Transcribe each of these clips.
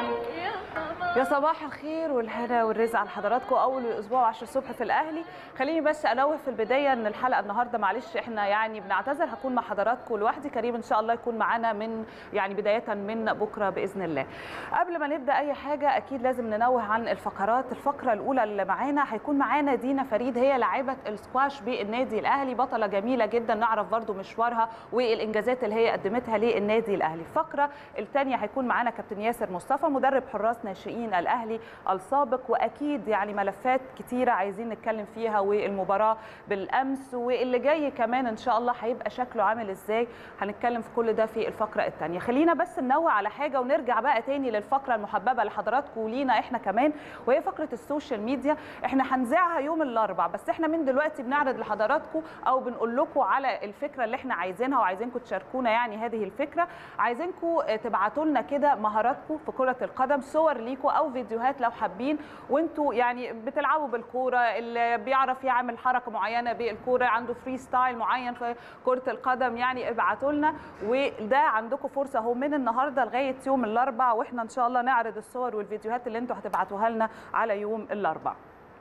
يا صباح الخير والهنا والرزق على حضراتكم اول الاسبوع 10 الصبح في الاهلي خليني بس انوه في البدايه ان الحلقه النهارده معلش احنا يعني بنعتذر هكون مع حضراتكم لوحدي كريم ان شاء الله يكون معانا من يعني بدايه من بكره باذن الله قبل ما نبدا اي حاجه اكيد لازم ننوه عن الفقرات الفقره الاولى اللي معانا هيكون معانا دينا فريد هي لاعبه السكواش بالنادي الاهلي بطله جميله جدا نعرف برضو مشوارها والانجازات اللي هي قدمتها للنادي الاهلي الفقره الثانيه هيكون معانا كابتن ياسر مصطفى مدرب حراس ناشئين الاهلي السابق واكيد يعني ملفات كتيره عايزين نتكلم فيها والمباراه بالامس واللي جاي كمان ان شاء الله هيبقى شكله عامل ازاي هنتكلم في كل ده في الفقره الثانيه خلينا بس ننوه على حاجه ونرجع بقى تاني للفقره المحببه لحضراتكم ولينا احنا كمان وهي فقره السوشيال ميديا احنا هنذاعها يوم الاربع بس احنا من دلوقتي بنعرض لحضراتكم او بنقول لكم على الفكره اللي احنا عايزينها وعايزينكم تشاركونا يعني هذه الفكره عايزينكم تبعتوا لنا كده مهاراتكم في كره القدم صور ليكم او فيديوهات لو حابين وانتوا يعني بتلعبوا بالكوره اللي بيعرف يعمل حركه معينه بالكوره عنده فري ستايل معين في كره القدم يعني ابعتوا لنا وده عندكم فرصه اهو من النهارده لغايه يوم الاربع واحنا ان شاء الله نعرض الصور والفيديوهات اللي انتوا هتبعتوها لنا على يوم الاربع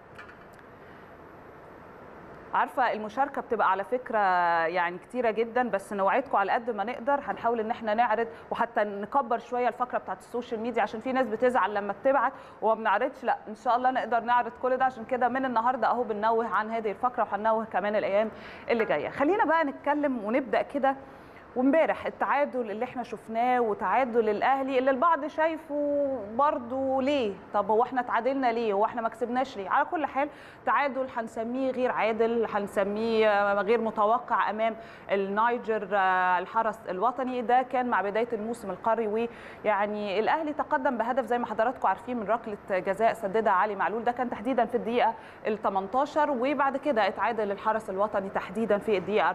عارفه المشاركه بتبقى على فكره يعني كتيره جدا بس نوعدكم على قد ما نقدر هنحاول ان احنا نعرض وحتى نكبر شويه الفقره بتاعت السوشيال ميديا عشان في ناس بتزعل لما بتبعت وما بنعرضش لا ان شاء الله نقدر نعرض كل ده عشان كده من النهارده اهو بننوه عن هذه الفقره وهننوه كمان الايام اللي جايه خلينا بقى نتكلم ونبدا كده وامبارح التعادل اللي احنا شفناه وتعادل الاهلي اللي البعض شايفه برضه ليه طب هو احنا تعادلنا ليه هو احنا ما كسبناش ليه على كل حال تعادل هنسميه غير عادل هنسميه غير متوقع امام النيجر الحرس الوطني ده كان مع بدايه الموسم القاري ويعني الاهلي تقدم بهدف زي ما حضراتكم عارفين من ركله جزاء سددها علي معلول ده كان تحديدا في الدقيقه ال 18 وبعد كده اتعادل الحرس الوطني تحديدا في الدقيقه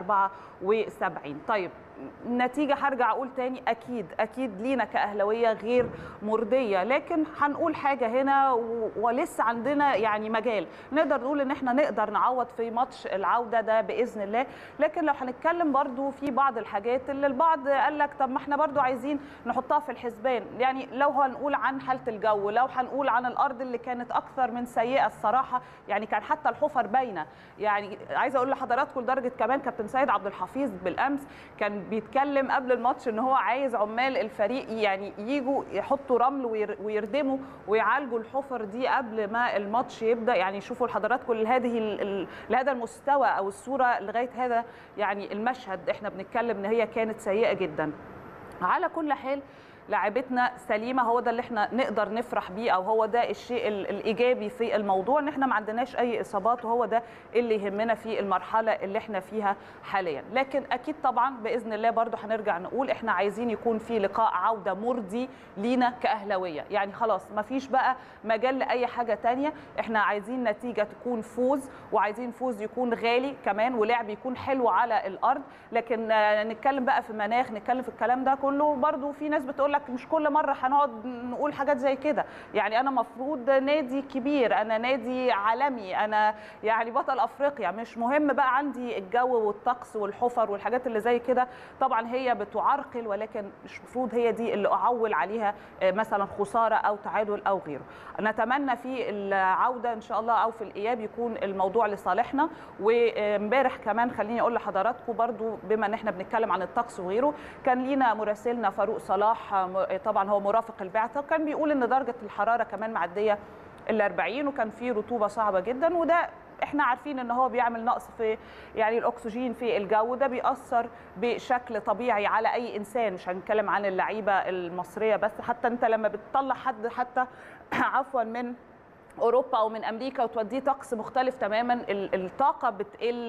74 طيب النتيجة هرجع أقول تاني أكيد أكيد لينا كأهلوية غير مرضية لكن هنقول حاجة هنا ولسه عندنا يعني مجال نقدر نقول إن إحنا نقدر نعوض في ماتش العودة ده بإذن الله لكن لو هنتكلم برضو في بعض الحاجات اللي البعض قال لك طب ما إحنا برضو عايزين نحطها في الحسبان يعني لو هنقول عن حالة الجو لو هنقول عن الأرض اللي كانت أكثر من سيئة الصراحة يعني كان حتى الحفر باينة يعني عايزة أقول لحضراتكم لدرجة كمان كابتن سيد عبد الحفيظ بالأمس كان بيتكلم قبل الماتش ان هو عايز عمال الفريق يعني يجوا يحطوا رمل ويردموا ويعالجوا الحفر دي قبل ما الماتش يبدا يعني شوفوا لحضراتكم لهذه لهذا المستوى او الصوره لغايه هذا يعني المشهد احنا بنتكلم ان هي كانت سيئه جدا على كل حال لاعبتنا سليمه هو ده اللي احنا نقدر نفرح بيه او هو ده الشيء الايجابي في الموضوع ان احنا ما عندناش اي اصابات وهو ده اللي يهمنا في المرحله اللي احنا فيها حاليا لكن اكيد طبعا باذن الله برضو هنرجع نقول احنا عايزين يكون في لقاء عوده مرضي لينا كاهلاويه يعني خلاص ما فيش بقى مجال لاي حاجه تانية احنا عايزين نتيجه تكون فوز وعايزين فوز يكون غالي كمان ولعب يكون حلو على الارض لكن نتكلم بقى في مناخ نتكلم في الكلام ده كله برضو في ناس بتقول لك مش كل مره هنقعد نقول حاجات زي كده يعني انا مفروض نادي كبير انا نادي عالمي انا يعني بطل افريقيا مش مهم بقى عندي الجو والطقس والحفر والحاجات اللي زي كده طبعا هي بتعرقل ولكن مش مفروض هي دي اللي اعول عليها مثلا خساره او تعادل او غيره نتمنى في العوده ان شاء الله او في الاياب يكون الموضوع لصالحنا وامبارح كمان خليني اقول لحضراتكم برضو بما ان احنا بنتكلم عن الطقس وغيره كان لينا مراسلنا فاروق صلاح طبعا هو مرافق البعثه وكان بيقول ان درجه الحراره كمان معديه ال 40 وكان في رطوبه صعبه جدا وده احنا عارفين ان هو بيعمل نقص في يعني الاكسجين في الجو ده بيأثر بشكل طبيعي على اي انسان مش هنتكلم عن اللعيبه المصريه بس حتى انت لما بتطلع حد حتى عفوا من اوروبا او من امريكا وتوديه طقس مختلف تماما الطاقه بتقل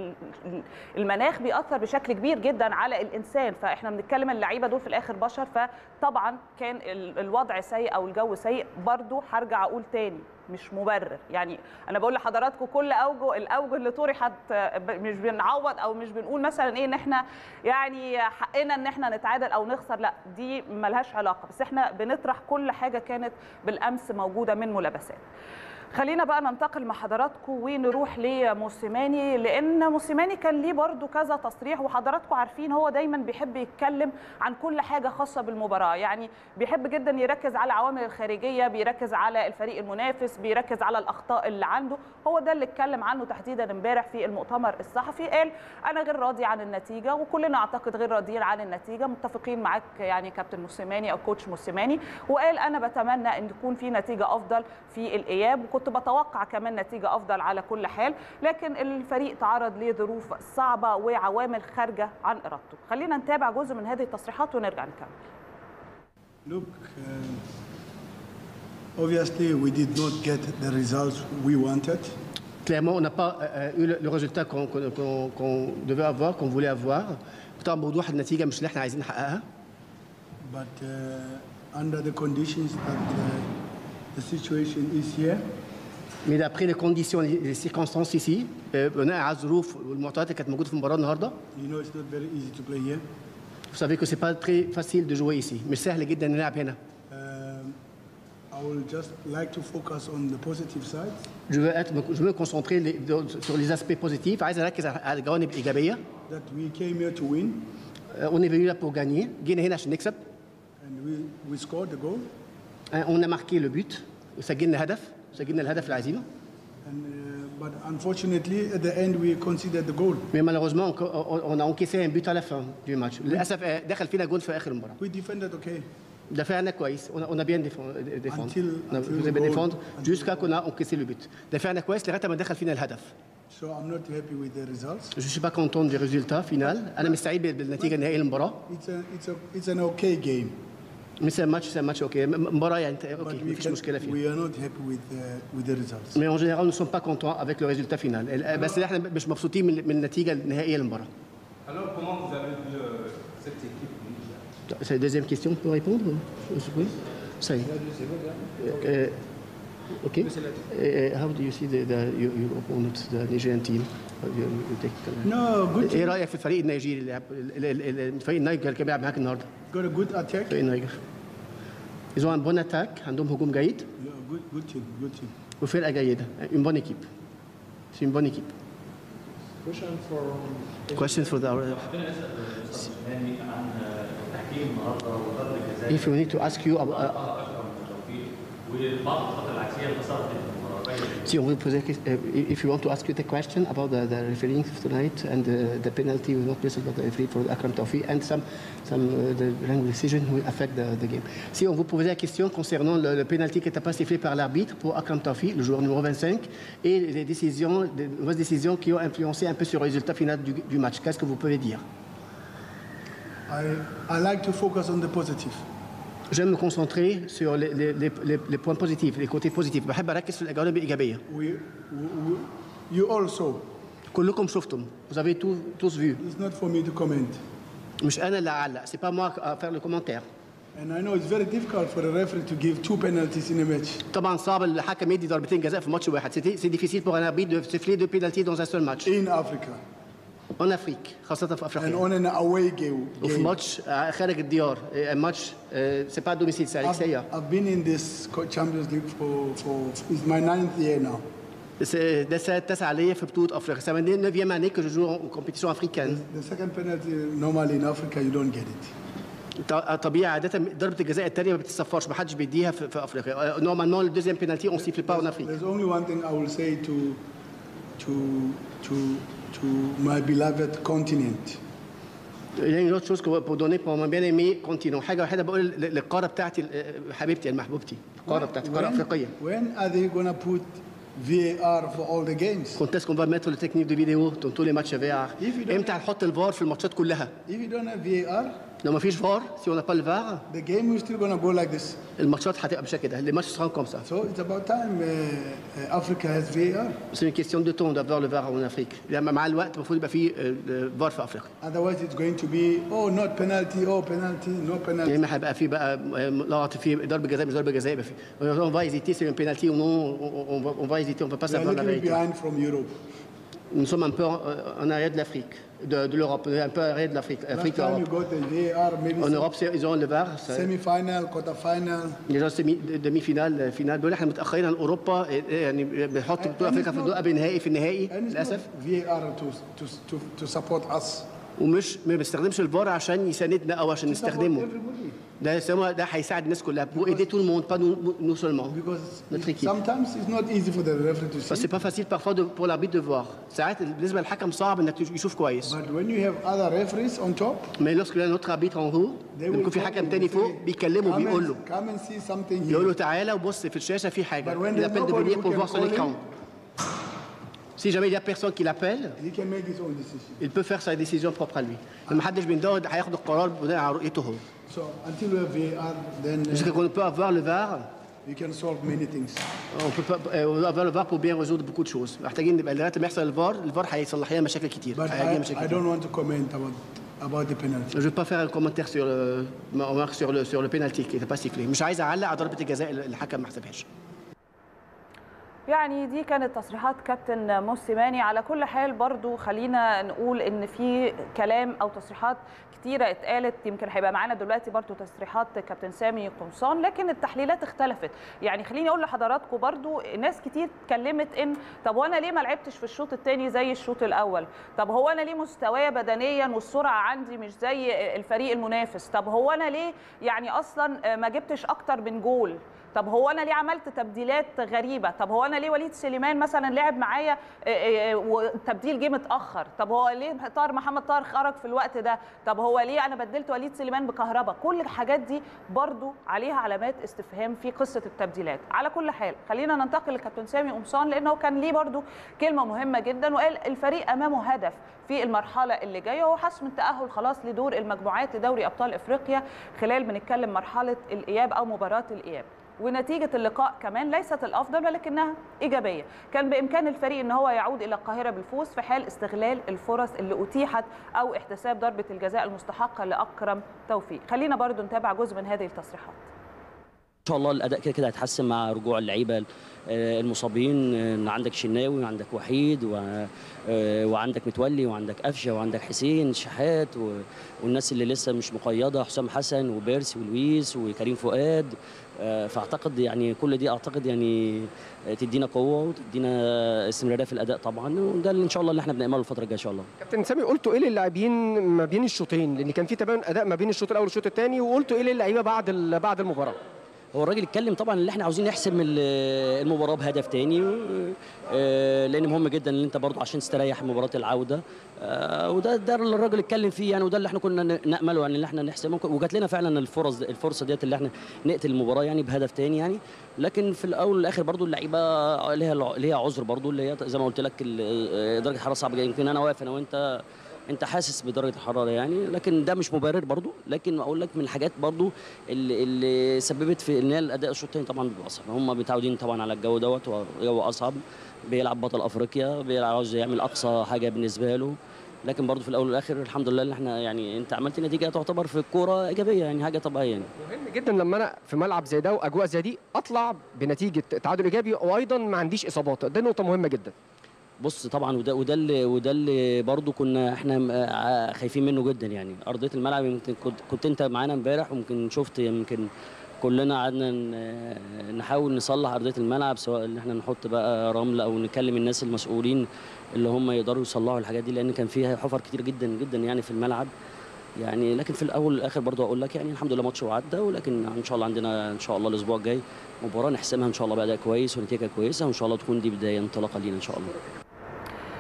المناخ بيأثر بشكل كبير جدا على الانسان فاحنا بنتكلم اللعيبه دول في الاخر بشر فطبعا كان الوضع سيء او الجو سيء برضو هرجع اقول تاني مش مبرر يعني انا بقول لحضراتكم كل اوجه الاوجه اللي طرحت آه، ب- مش بنعوض او مش بنقول مثلا ايه ان احنا يعني حقنا ان احنا نتعادل او نخسر لا دي ملهاش علاقه بس احنا بنطرح كل حاجه كانت بالامس موجوده من ملابسات خلينا بقى ننتقل مع حضراتكم ونروح لموسيماني لان موسيماني كان ليه برضو كذا تصريح وحضراتكم عارفين هو دايما بيحب يتكلم عن كل حاجه خاصه بالمباراه يعني بيحب جدا يركز على العوامل الخارجيه بيركز على الفريق المنافس بيركز على الاخطاء اللي عنده هو ده اللي اتكلم عنه تحديدا امبارح في المؤتمر الصحفي قال انا غير راضي عن النتيجه وكلنا اعتقد غير راضيين عن النتيجه متفقين معاك يعني كابتن موسيماني او كوتش موسيماني وقال انا بتمنى ان تكون في نتيجه افضل في الاياب وكنت بتوقع كمان نتيجه افضل على كل حال لكن الفريق تعرض لظروف صعبه وعوامل خارجه عن ارادته خلينا نتابع جزء من هذه التصريحات ونرجع نكمل Look, uh, obviously we did not get the results we wanted, Clairement, on n'a pas euh, eu le, le résultat qu'on qu'on- qu'on- qu'on devait avoir, qu'on voulait avoir. طبعا بوضوح النتيجة مش اللي احنا عايزين نحققها but uh, under the conditions that uh, the situation is here, mais d'après les conditions, les, les circonstances ici, euh, بناء على الظروف والمعطيات اللي كانت موجودة في المباراة النهاردة you know it's not very easy to play here. vous savez que c'est pas très facile de jouer ici مش سهل جدا نلعب هنا Um, I will just like to focus on the positive side. je veux, être, je veux me concentrer les- sur les aspects positifs عايز اركز على على الجوانب الإيجابية That we came here to win Euh, on est venu là pour gagner جينا هنا عشان نكسب and we, we scored the goal. Euh, on a marqué le but وسجلنا هدف سجلنا الهدف اللي عايزينه And, uh, but unfortunately, at the end, we conceded the goal. mais malheureusement on, on- on a encaissé un but à la fin du match للأسف آه، دخل فينا جول في آخر المباراة We defended okay. دفعنا كويس on a, on a bien défendu, défendu. Until- on a, until vous avez the goal. défendre Until- jusqu'à qu'on a encaissé le but دفعنا كويس لغايه ما دخل فينا الهدف So I'm not happy with the results. je suis pas content du résultat final انا مش سعيد بالنتيجه النهائيه للمباراه It's a, it's a, it's an okay game, mais c'est un match c'est un match اوكي م- مباراه يعني but اوكي we, مفيش can, مشكله فيها we are not happy with uh, with the results. mais en général nous ne sommes pas contents avec le résultat final ال- بس احنا مش مبسوطين من من النتيجه النهائيه للمباراه Alors, comment vous avez vu euh, cette équipe Niger c'est la deuxième question pour répondre oui ça y est Euh, ok Uh, how do you see the, the your, your opponent the Nigerian team Your- your technical- No, good. ايه Team. رايك في الفريق النيجيري اللي لعب- ال- ال- ال- الفريق النيجر اللي كان بيلعب معاك النهارده Got a good attack. فريق النيجر ils ont un bon attaque عندهم هجوم جيد Yeah, good, good team, good team. وفرقه جيده une bonne équipe c'est une bonne équipe Question for questions for the يعني عن التحكيم النهارده وضرب الجزاء if you need to ask you about, uh, اكرم توفيق وبعض الخطط العكسيه اللي حصلت في المباراه si on veut poser, uh, if you want to ask you the question about the, the refereeing tonight and the, the penalty will not whistled by the referee for Akram Tawfi and some, some uh, the wrong decision will affect the, the game. Si on vous posait la question concernant le, le penalty qui n'était pas sifflé par l'arbitre pour Akram Tawfi, le joueur numéro 25, et les décisions, les mauvaises décisions qui ont influencé un peu sur le résultat final du, du match, qu'est-ce que vous pouvez dire I, I like to focus on the positive. J'aime me concentrer sur les, les, les, les- les points positifs, les côtés positifs. بحب أركز في الجوانب الإيجابية. We, we, you also. كلكم شفتم. Vous avez tous, tous vu. It's not for me to comment. مش أنا اللي أعلق. C'est pas moi à faire le commentaire. And I know it's very difficult for a referee to give two penalties in a match. طبعا صعب الحكم يدي ضربتين جزاء في ماتش واحد. C'est c'est difficile pour un arbitre de siffler deux pénalties dans un seul match. in Africa En Afrique, خاصة في and أفريقيا. on an away game. وفي game. ماتش خارج الديار. Un match, euh, c'est pas à domicile, c'est à I've, l'extérieur. I've been in this co- Champions League for, for it's my ninth year now. C'est- ده السنة التاسعة ليا في بطولة أفريقيا. C'est ma neuvième année que je joue en compétition africaine. The second penalty normally in Africa you don't get it. ط- طبيعي عادة ضربة الجزاء الثانية ما بتتصفرش ما حدش بيديها في, في افريقيا نورمالمون الدوزيام بينالتي اون سيفل با en Afrique. There's only one thing I will say to to to to my beloved continent. Il y a une autre chose que pour donner pour mon bien aimé continent حاجة واحدة بقول لل- للقارة بتاعتي حبيبتي المحبوبتي القارة بتاعتي القارة الأفريقية when are they gonna put VAR for all the games? كنت اسكن بقى متر التكنيك دو فيديو تنطوا لي ماتش في ار If you don't امتى هنحط الفار في الماتشات كلها If you don't have VAR, لو ما فيش فار سي اون با الفار the game is still going to go like this. الماتشات هتبقى بالشكل ده الماتش سران كوم سا So it's about time uh, uh, Africa has VAR. سي اون كيستيون دو تون دافوار لو فار اون افريك لما مع الوقت المفروض يبقى في فار في افريقيا Otherwise, it's going to be oh not penalty, oh penalty, no يا penalty. اما هيبقى في بقى لا في ضربه جزاء مش ضربه جزاء يبقى في اون فا ايزيتي سي اون بينالتي ou non on va hésiter on peut pas We are savoir la little bit vérité behind from Europe. nous sommes un peu en, en arrière de l'Afrique de, de l'Europe un peu en arrière de l'Afrique Last Afrique time you Europe got the VAR, maybe en sem- Europe c'est- ils ont le VAR ça- semi-final, quarter-final. déjà semi demi finale finale دول احنا متاخرين عن اوروبا يعني بيحطوا بطوله افريقيا في الدور قبل النهائي في النهائي And it's not للاسف VAR to, to, to, to support us. ومش ما بيستخدمش الفار عشان يساندنا او عشان To support نستخدمه everybody. ده سما ده هيساعد الناس كلها pour aider tout le monde pas nous, nous seulement Because notre équipe sometimes it's not easy for the referee to بس see. c'est pas facile parfois de, pour l'arbitre de voir ساعات بالنسبه للحكم صعب انك يشوف كويس But when you have other referees on top, mais lorsque là notre arbitre en haut they لما will يكون في call حكم you تاني and فوق say, بيكلمه "Come بيقول and- له Come and see something يقول له here. تعالى وبص في الشاشه في حاجه But when il there's appelle de nobody venir who pour can voir son call écran him, si jamais il y a personne qui l'appelle he can make his own decision. il peut faire sa décision propre à lui لما حدش بيندور هياخد القرار بناء على رؤيته هو So until we have VAR, then jusqu'à uh, qu'on peut avoir le VAR you can solve many things. on peut pas euh, avoir le VAR pour bien résoudre beaucoup de choses محتاجين نبقى لغايه ما يحصل الفار الفار هيصلح لنا مشاكل كتير But هيجي I, مشاكل I كتير. don't want to comment about about the penalty. Je ne vais pas faire un commentaire sur le, ma remarque sur le, sur le penalty qui n'était pas sifflé. مش عايز اعلق على ضربه الجزاء اللي الحكم ما حسبهاش. يعني دي كانت تصريحات كابتن موسيماني على كل حال برضو خلينا نقول ان في كلام او تصريحات كتيرة اتقالت يمكن هيبقى معانا دلوقتي برضو تصريحات كابتن سامي قمصان لكن التحليلات اختلفت يعني خليني اقول لحضراتكم برضو ناس كتير اتكلمت ان طب وانا ليه ما لعبتش في الشوط الثاني زي الشوط الاول طب هو انا ليه مستوايا بدنيا والسرعه عندي مش زي الفريق المنافس طب هو انا ليه يعني اصلا ما جبتش اكتر من جول طب هو انا ليه عملت تبديلات غريبه طب هو انا ليه وليد سليمان مثلا لعب معايا وتبديل جه متاخر طاهر هو ليه طاهر محمد طاهر خرج في الوقت ده طب هو ليه انا بدلت وليد سليمان بكهرباء كل الحاجات دي برضو عليها علامات استفهام في قصه التبديلات على كل حال خلينا ننتقل لكابتن سامي قمصان لانه كان ليه برضو كلمه مهمه جدا وقال الفريق امامه هدف في المرحله اللي جايه وهو حسم التاهل خلاص لدور المجموعات لدوري ابطال افريقيا خلال بنتكلم مرحله الاياب او مباراه الاياب ونتيجه اللقاء كمان ليست الافضل ولكنها ايجابيه كان بامكان الفريق ان هو يعود الى القاهره بالفوز في حال استغلال الفرص اللي اتيحت او احتساب ضربه الجزاء المستحقه لاكرم توفيق خلينا برضو نتابع جزء من هذه التصريحات ان شاء الله الاداء كده كده هيتحسن مع رجوع اللعيبه المصابين ان عندك شناوي وعندك وحيد وعندك متولي وعندك قفشه وعندك حسين شحات والناس اللي لسه مش مقيده حسام حسن وبيرسي ولويس وكريم فؤاد فاعتقد يعني كل دي اعتقد يعني تدينا قوه وتدينا استمراريه في الاداء طبعا وده اللي ان شاء الله اللي احنا بنعمله الفتره الجايه ان شاء الله كابتن سامي قلتوا ايه للاعبين ما بين الشوطين لان كان في تباين اداء ما بين الشوط الاول والشوط الثاني وقلتوا ايه للعيبه بعد بعد المباراه هو الراجل اتكلم طبعا اللي احنا عاوزين نحسم المباراه بهدف تاني لان مهم جدا ان انت برضو عشان تستريح مباراه العوده وده ده اللي الراجل اتكلم فيه يعني وده اللي احنا كنا نامله يعني ان احنا نحسمه وجات لنا فعلا الفرص الفرصه ديت اللي احنا نقتل المباراه يعني بهدف تاني يعني لكن في الاول والاخر برضو اللعيبه ليها ليها عذر برضو اللي هي زي ما قلت لك درجه الحراره صعبه يمكن انا واقف انا وانت انت حاسس بدرجه الحراره يعني لكن ده مش مبرر برضو لكن اقول لك من الحاجات برضو اللي, اللي سببت في ان الاداء الشوط الثاني طبعا بيبقى اصعب هم متعودين طبعا على الجو دوت وجو اصعب بيلعب بطل افريقيا بيلعب عاوز يعمل اقصى حاجه بالنسبه له لكن برضو في الاول والاخر الحمد لله ان احنا يعني انت عملت نتيجه تعتبر في الكوره ايجابيه يعني حاجه طبيعيه يعني. مهم جدا لما انا في ملعب زي ده واجواء زي دي اطلع بنتيجه تعادل ايجابي وايضا ما عنديش اصابات ده نقطه مهمه جدا بص طبعا وده وده اللي وده اللي برضه كنا احنا خايفين منه جدا يعني ارضيه الملعب يمكن كنت, كنت انت معانا امبارح وممكن شفت يمكن كلنا قعدنا نحاول نصلح ارضيه الملعب سواء ان احنا نحط بقى رمل او نكلم الناس المسؤولين اللي هم يقدروا يصلحوا الحاجات دي لان كان فيها حفر كتير جدا جدا يعني في الملعب يعني لكن في الاول والاخر برضه اقول لك يعني الحمد لله ماتش وعدى ولكن ان شاء الله عندنا ان شاء الله الاسبوع الجاي مباراه نحسمها ان شاء الله باداء كويس ونتيجه كويسه وان شاء الله تكون دي بدايه انطلاقه لينا ان شاء الله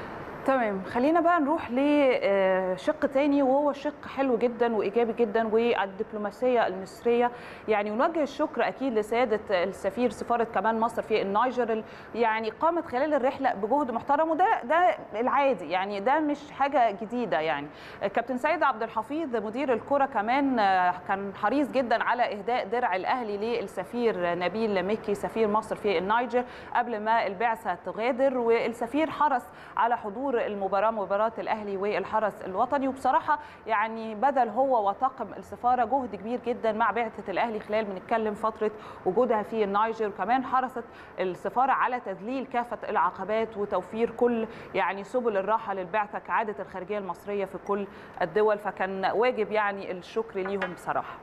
تمام خلينا بقى نروح لشق تاني وهو شق حلو جدا وايجابي جدا والدبلوماسيه المصريه يعني ونوجه الشكر اكيد لسياده السفير سفاره كمان مصر في النيجر يعني قامت خلال الرحله بجهد محترم وده ده العادي يعني ده مش حاجه جديده يعني كابتن سيد عبد الحفيظ مدير الكره كمان كان حريص جدا على اهداء درع الاهلي للسفير نبيل مكي سفير مصر في النيجر قبل ما البعثه تغادر والسفير حرص على حضور المباراه مباراه الاهلي والحرس الوطني وبصراحه يعني بذل هو وطاقم السفاره جهد كبير جدا مع بعثه الاهلي خلال بنتكلم فتره وجودها في النيجر وكمان حرصت السفاره على تذليل كافه العقبات وتوفير كل يعني سبل الراحه للبعثه كعاده الخارجيه المصريه في كل الدول فكان واجب يعني الشكر ليهم بصراحه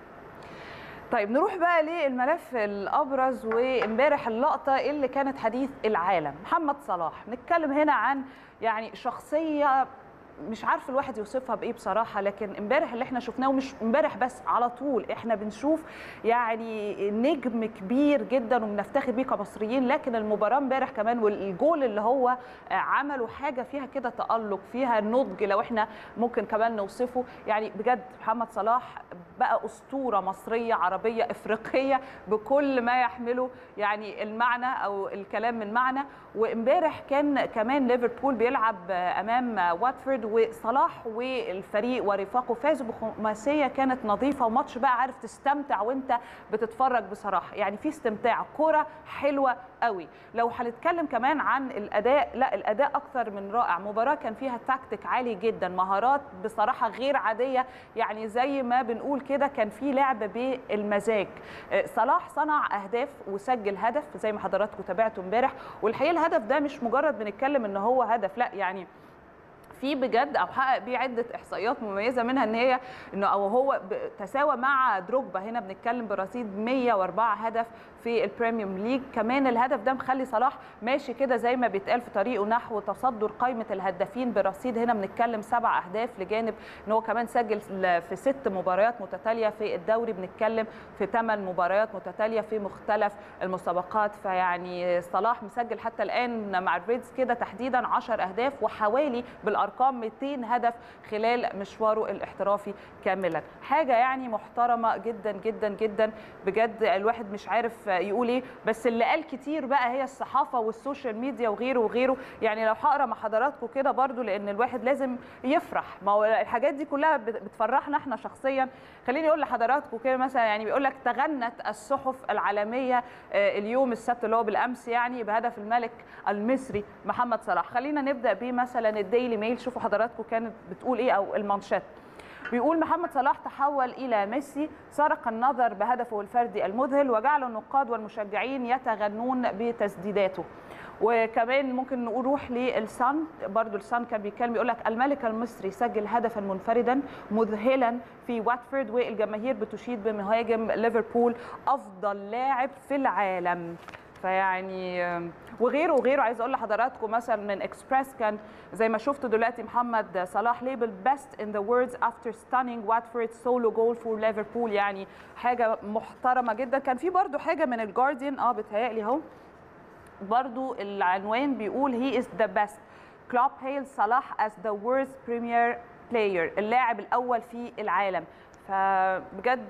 طيب نروح بقى للملف الابرز وامبارح اللقطه اللي كانت حديث العالم محمد صلاح نتكلم هنا عن يعني شخصيه مش عارف الواحد يوصفها بايه بصراحه لكن امبارح اللي احنا شفناه ومش امبارح بس على طول احنا بنشوف يعني نجم كبير جدا وبنفتخر بيه كمصريين لكن المباراه امبارح كمان والجول اللي هو عمله حاجه فيها كده تالق فيها نضج لو احنا ممكن كمان نوصفه يعني بجد محمد صلاح بقى اسطوره مصريه عربيه افريقيه بكل ما يحمله يعني المعنى او الكلام من معنى وامبارح كان كمان ليفربول بيلعب امام واتفورد وصلاح والفريق ورفاقه فازوا بخماسيه كانت نظيفه وماتش بقى عارف تستمتع وانت بتتفرج بصراحه يعني في استمتاع كره حلوه قوي لو هنتكلم كمان عن الاداء لا الاداء اكثر من رائع مباراه كان فيها تكتيك عالي جدا مهارات بصراحه غير عاديه يعني زي ما بنقول كده كان في لعب بالمزاج صلاح صنع اهداف وسجل هدف زي ما حضراتكم تابعتوا امبارح والحقيقه الهدف ده مش مجرد بنتكلم ان هو هدف لا يعني في بجد او حقق بيه عده احصائيات مميزه منها ان هي انه او هو تساوى مع دروجبا هنا بنتكلم برصيد 104 هدف في البريميوم ليج كمان الهدف ده مخلي صلاح ماشي كده زي ما بيتقال في طريقه نحو تصدر قائمه الهدافين برصيد هنا بنتكلم سبع اهداف لجانب ان هو كمان سجل في ست مباريات متتاليه في الدوري بنتكلم في ثمان مباريات متتاليه في مختلف المسابقات فيعني صلاح مسجل حتى الان مع الريدز كده تحديدا 10 اهداف وحوالي بالارقام 200 هدف خلال مشواره الاحترافي كاملا حاجه يعني محترمه جدا جدا جدا بجد الواحد مش عارف يقول ايه بس اللي قال كتير بقى هي الصحافه والسوشيال ميديا وغيره وغيره يعني لو هقرا مع حضراتكم كده برضو لان الواحد لازم يفرح ما هو الحاجات دي كلها بتفرحنا احنا شخصيا خليني اقول لحضراتكم كده مثلا يعني بيقول لك تغنت الصحف العالميه اليوم السبت اللي هو بالامس يعني بهدف الملك المصري محمد صلاح خلينا نبدا بيه مثلا الديلي ميل شوفوا حضراتكم كانت بتقول ايه او المانشات بيقول محمد صلاح تحول الى ميسي سرق النظر بهدفه الفردي المذهل وجعل النقاد والمشجعين يتغنون بتسديداته وكمان ممكن نقول روح للسان برضو السان كان بيتكلم يقول لك الملك المصري سجل هدفا منفردا مذهلا في واتفورد والجماهير بتشيد بمهاجم ليفربول افضل لاعب في العالم فيعني وغيره وغيره عايز اقول لحضراتكم مثلا من اكسبريس كان زي ما شفتوا دلوقتي محمد صلاح ليبل بيست ان ذا ووردز افتر ستانينج واتفورد سولو جول فور ليفربول يعني حاجه محترمه جدا كان في برضو حاجه من الجارديان اه بتهيألي اهو برضو العنوان بيقول هي از ذا بيست كلوب هيل صلاح از ذا وورست بريمير بلاير اللاعب الاول في العالم فبجد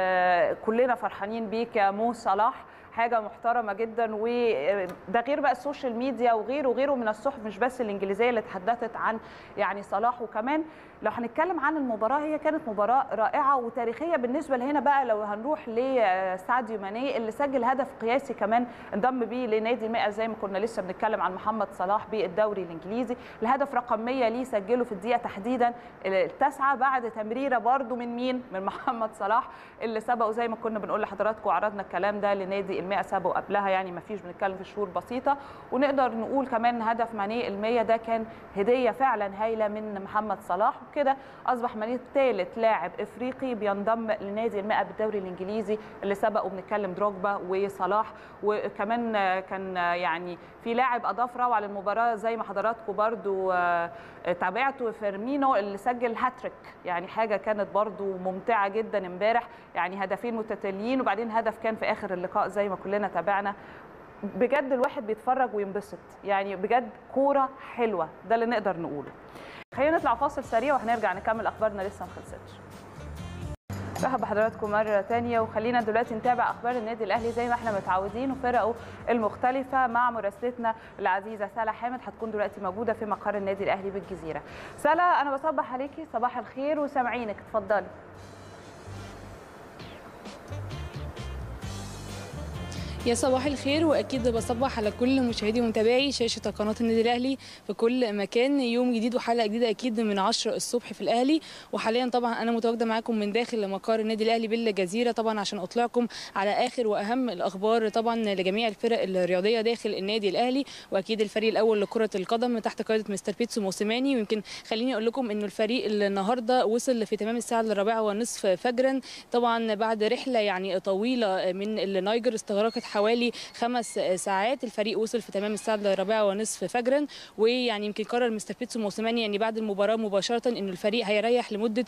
كلنا فرحانين بيك يا مو صلاح حاجه محترمه جدا وده غير بقى السوشيال ميديا وغيره وغيره من الصحف مش بس الانجليزيه اللي تحدثت عن يعني صلاح وكمان لو هنتكلم عن المباراه هي كانت مباراه رائعه وتاريخيه بالنسبه لهنا بقى لو هنروح لساديو ماني اللي سجل هدف قياسي كمان انضم بيه لنادي المئة زي ما كنا لسه بنتكلم عن محمد صلاح بالدوري الانجليزي الهدف رقم 100 ليه سجله في الدقيقه تحديدا التاسعه بعد تمريره برده من مين من محمد صلاح اللي سبقه زي ما كنا بنقول لحضراتكم عرضنا الكلام ده لنادي المئة سبقه قبلها يعني ما فيش بنتكلم في شهور بسيطه ونقدر نقول كمان هدف ماني المية ده كان هديه فعلا هايله من محمد صلاح وكده اصبح ماني ثالث لاعب افريقي بينضم لنادي المئة بالدوري الانجليزي اللي سبقه بنتكلم دروجبا وصلاح وكمان كان يعني في لاعب اضاف روعه للمباراه زي ما حضراتكم برضو تابعتوا فيرمينو اللي سجل هاتريك يعني حاجه كانت برضو ممتعه جدا امبارح يعني هدفين متتاليين وبعدين هدف كان في اخر اللقاء زي ما كلنا تابعنا بجد الواحد بيتفرج وينبسط يعني بجد كوره حلوه ده اللي نقدر نقوله خلينا نطلع فاصل سريع وهنرجع نكمل اخبارنا لسه ما خلصتش مرحبا بحضراتكم مرة تانية وخلينا دلوقتي نتابع أخبار النادي الأهلي زي ما احنا متعودين وفرقه المختلفة مع مراسلتنا العزيزة سلا حامد هتكون دلوقتي موجودة في مقر النادي الأهلي بالجزيرة. سلا أنا بصبح عليكي صباح الخير وسامعينك اتفضلي. يا صباح الخير واكيد بصبح على كل مشاهدي ومتابعي شاشه قناه النادي الاهلي في كل مكان يوم جديد وحلقه جديده اكيد من 10 الصبح في الاهلي وحاليا طبعا انا متواجده معاكم من داخل مقر النادي الاهلي بالجزيره طبعا عشان اطلعكم على اخر واهم الاخبار طبعا لجميع الفرق الرياضيه داخل النادي الاهلي واكيد الفريق الاول لكره القدم تحت قياده مستر بيتسو موسيماني ويمكن خليني اقول لكم انه الفريق النهارده وصل في تمام الساعه الرابعه والنصف فجرا طبعا بعد رحله يعني طويله من النيجر استغرقت حوالي خمس ساعات الفريق وصل في تمام الساعه الرابعه ونصف فجرا ويعني يمكن قرر مستر بيتسو موسيماني يعني بعد المباراه مباشره انه الفريق هيريح لمده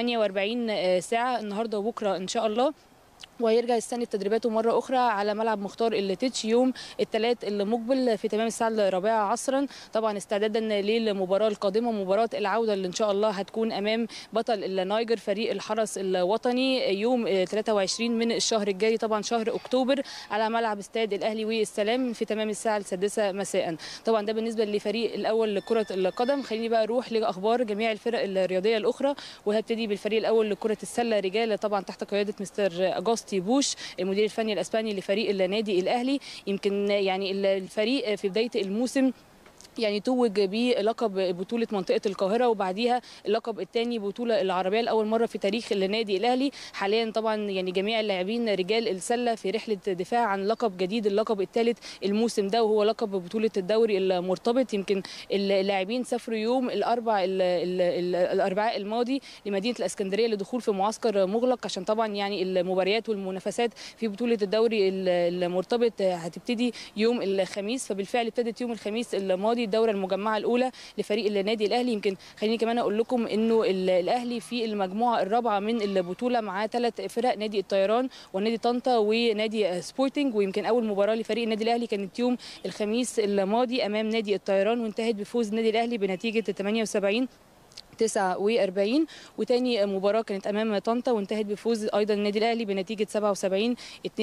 48 ساعه النهارده وبكره ان شاء الله وهيرجع يستني تدريباته مره اخرى على ملعب مختار التتش يوم الثلاث المقبل في تمام الساعه الرابعه عصرا طبعا استعدادا للمباراه القادمه مباراه العوده اللي ان شاء الله هتكون امام بطل النايجر فريق الحرس الوطني يوم 23 من الشهر الجاري طبعا شهر اكتوبر على ملعب استاد الاهلي والسلام في تمام الساعه السادسه مساء طبعا ده بالنسبه للفريق الاول لكره القدم خليني بقى اروح لاخبار جميع الفرق الرياضيه الاخرى وهبتدي بالفريق الاول لكره السله رجال طبعا تحت قياده مستر اجاست أوغوستي بوش المدير الفني الاسباني لفريق النادي الاهلي يمكن يعني الفريق في بدايه الموسم يعني توج بلقب بطوله منطقه القاهره وبعديها اللقب الثاني بطوله العربيه لاول مره في تاريخ النادي الاهلي حاليا طبعا يعني جميع اللاعبين رجال السله في رحله دفاع عن لقب جديد اللقب الثالث الموسم ده وهو لقب بطوله الدوري المرتبط يمكن اللاعبين سافروا يوم الاربع ال ال ال الاربعاء الماضي لمدينه الاسكندريه لدخول في معسكر مغلق عشان طبعا يعني المباريات والمنافسات في بطوله الدوري المرتبط هتبتدي يوم الخميس فبالفعل ابتدت يوم الخميس الماضي الدوره المجمعه الاولى لفريق النادي الاهلي يمكن خليني كمان اقول لكم انه الاهلي في المجموعه الرابعه من البطوله معاه ثلاث فرق نادي الطيران ونادي طنطا ونادي سبورتنج ويمكن اول مباراه لفريق النادي الاهلي كانت يوم الخميس الماضي امام نادي الطيران وانتهت بفوز النادي الاهلي بنتيجه 78 49 وتاني مباراه كانت امام طنطا وانتهت بفوز ايضا النادي الاهلي بنتيجه 77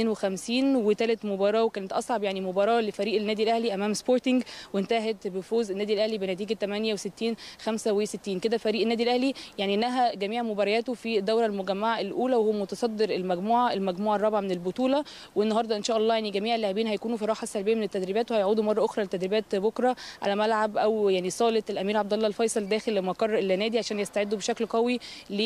52 وثالث مباراه وكانت اصعب يعني مباراه لفريق النادي الاهلي امام سبورتنج وانتهت بفوز النادي الاهلي بنتيجه 68 65 كده فريق النادي الاهلي يعني نهى جميع مبارياته في الدوره المجمعه الاولى وهو متصدر المجموعه المجموعه الرابعه من البطوله والنهارده ان شاء الله يعني جميع اللاعبين هيكونوا في راحه سلبيه من التدريبات وهيعودوا مره اخرى للتدريبات بكره على ملعب او يعني صاله الامير عبد الله الفيصل داخل مقر النادي عشان يستعدوا بشكل قوي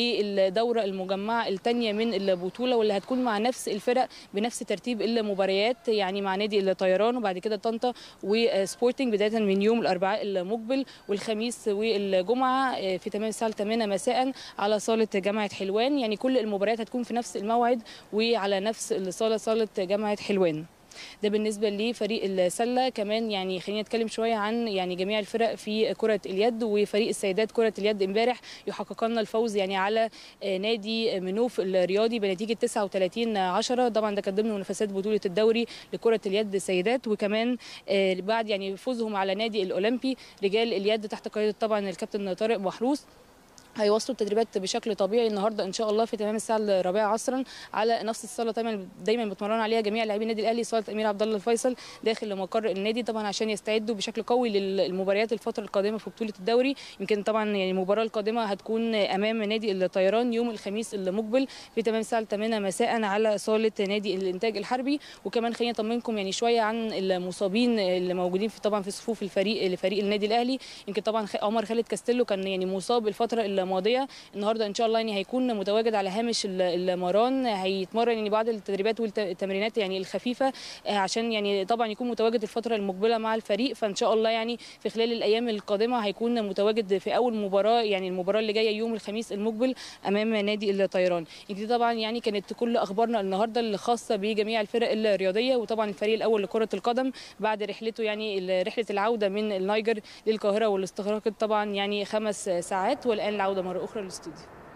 للدوره المجمعه الثانيه من البطوله واللي هتكون مع نفس الفرق بنفس ترتيب المباريات يعني مع نادي الطيران وبعد كده طنطا وسبورتنج بدايه من يوم الاربعاء المقبل والخميس والجمعه في تمام الساعه 8 مساء على صاله جامعه حلوان يعني كل المباريات هتكون في نفس الموعد وعلى نفس الصاله صاله جامعه حلوان ده بالنسبه لفريق السله كمان يعني خلينا نتكلم شويه عن يعني جميع الفرق في كره اليد وفريق السيدات كره اليد امبارح يحقق لنا الفوز يعني على نادي منوف الرياضي بنتيجه 39 10 طبعا ده كان ضمن منافسات بطوله الدوري لكره اليد سيدات وكمان بعد يعني فوزهم على نادي الاولمبي رجال اليد تحت قياده طبعا الكابتن طارق محروس هيواصلوا التدريبات بشكل طبيعي النهارده ان شاء الله في تمام الساعه الرابعه عصرا على نفس الصاله دايما دايما بتمرن عليها جميع لاعبي النادي الاهلي صاله امير عبد الله الفيصل داخل مقر النادي طبعا عشان يستعدوا بشكل قوي للمباريات الفتره القادمه في بطوله الدوري يمكن طبعا يعني المباراه القادمه هتكون امام نادي الطيران يوم الخميس المقبل في تمام الساعه 8 مساء على صاله نادي الانتاج الحربي وكمان خليني اطمنكم يعني شويه عن المصابين اللي موجودين في طبعا في صفوف الفريق لفريق النادي الاهلي يمكن طبعا عمر خالد كاستيلو كان يعني مصاب الفتره الماضيه النهارده ان شاء الله يعني هيكون متواجد على هامش المران هيتمرن يعني بعض التدريبات والتمرينات يعني الخفيفه عشان يعني طبعا يكون متواجد الفتره المقبله مع الفريق فان شاء الله يعني في خلال الايام القادمه هيكون متواجد في اول مباراه يعني المباراه اللي جايه يوم الخميس المقبل امام نادي الطيران دي طبعا يعني كانت كل اخبارنا النهارده اللي خاصه بجميع الفرق الرياضيه وطبعا الفريق الاول لكره القدم بعد رحلته يعني رحله العوده من النيجر للقاهره واللي استغرقت طبعا يعني خمس ساعات والان العوده مره اخرى الاستوديو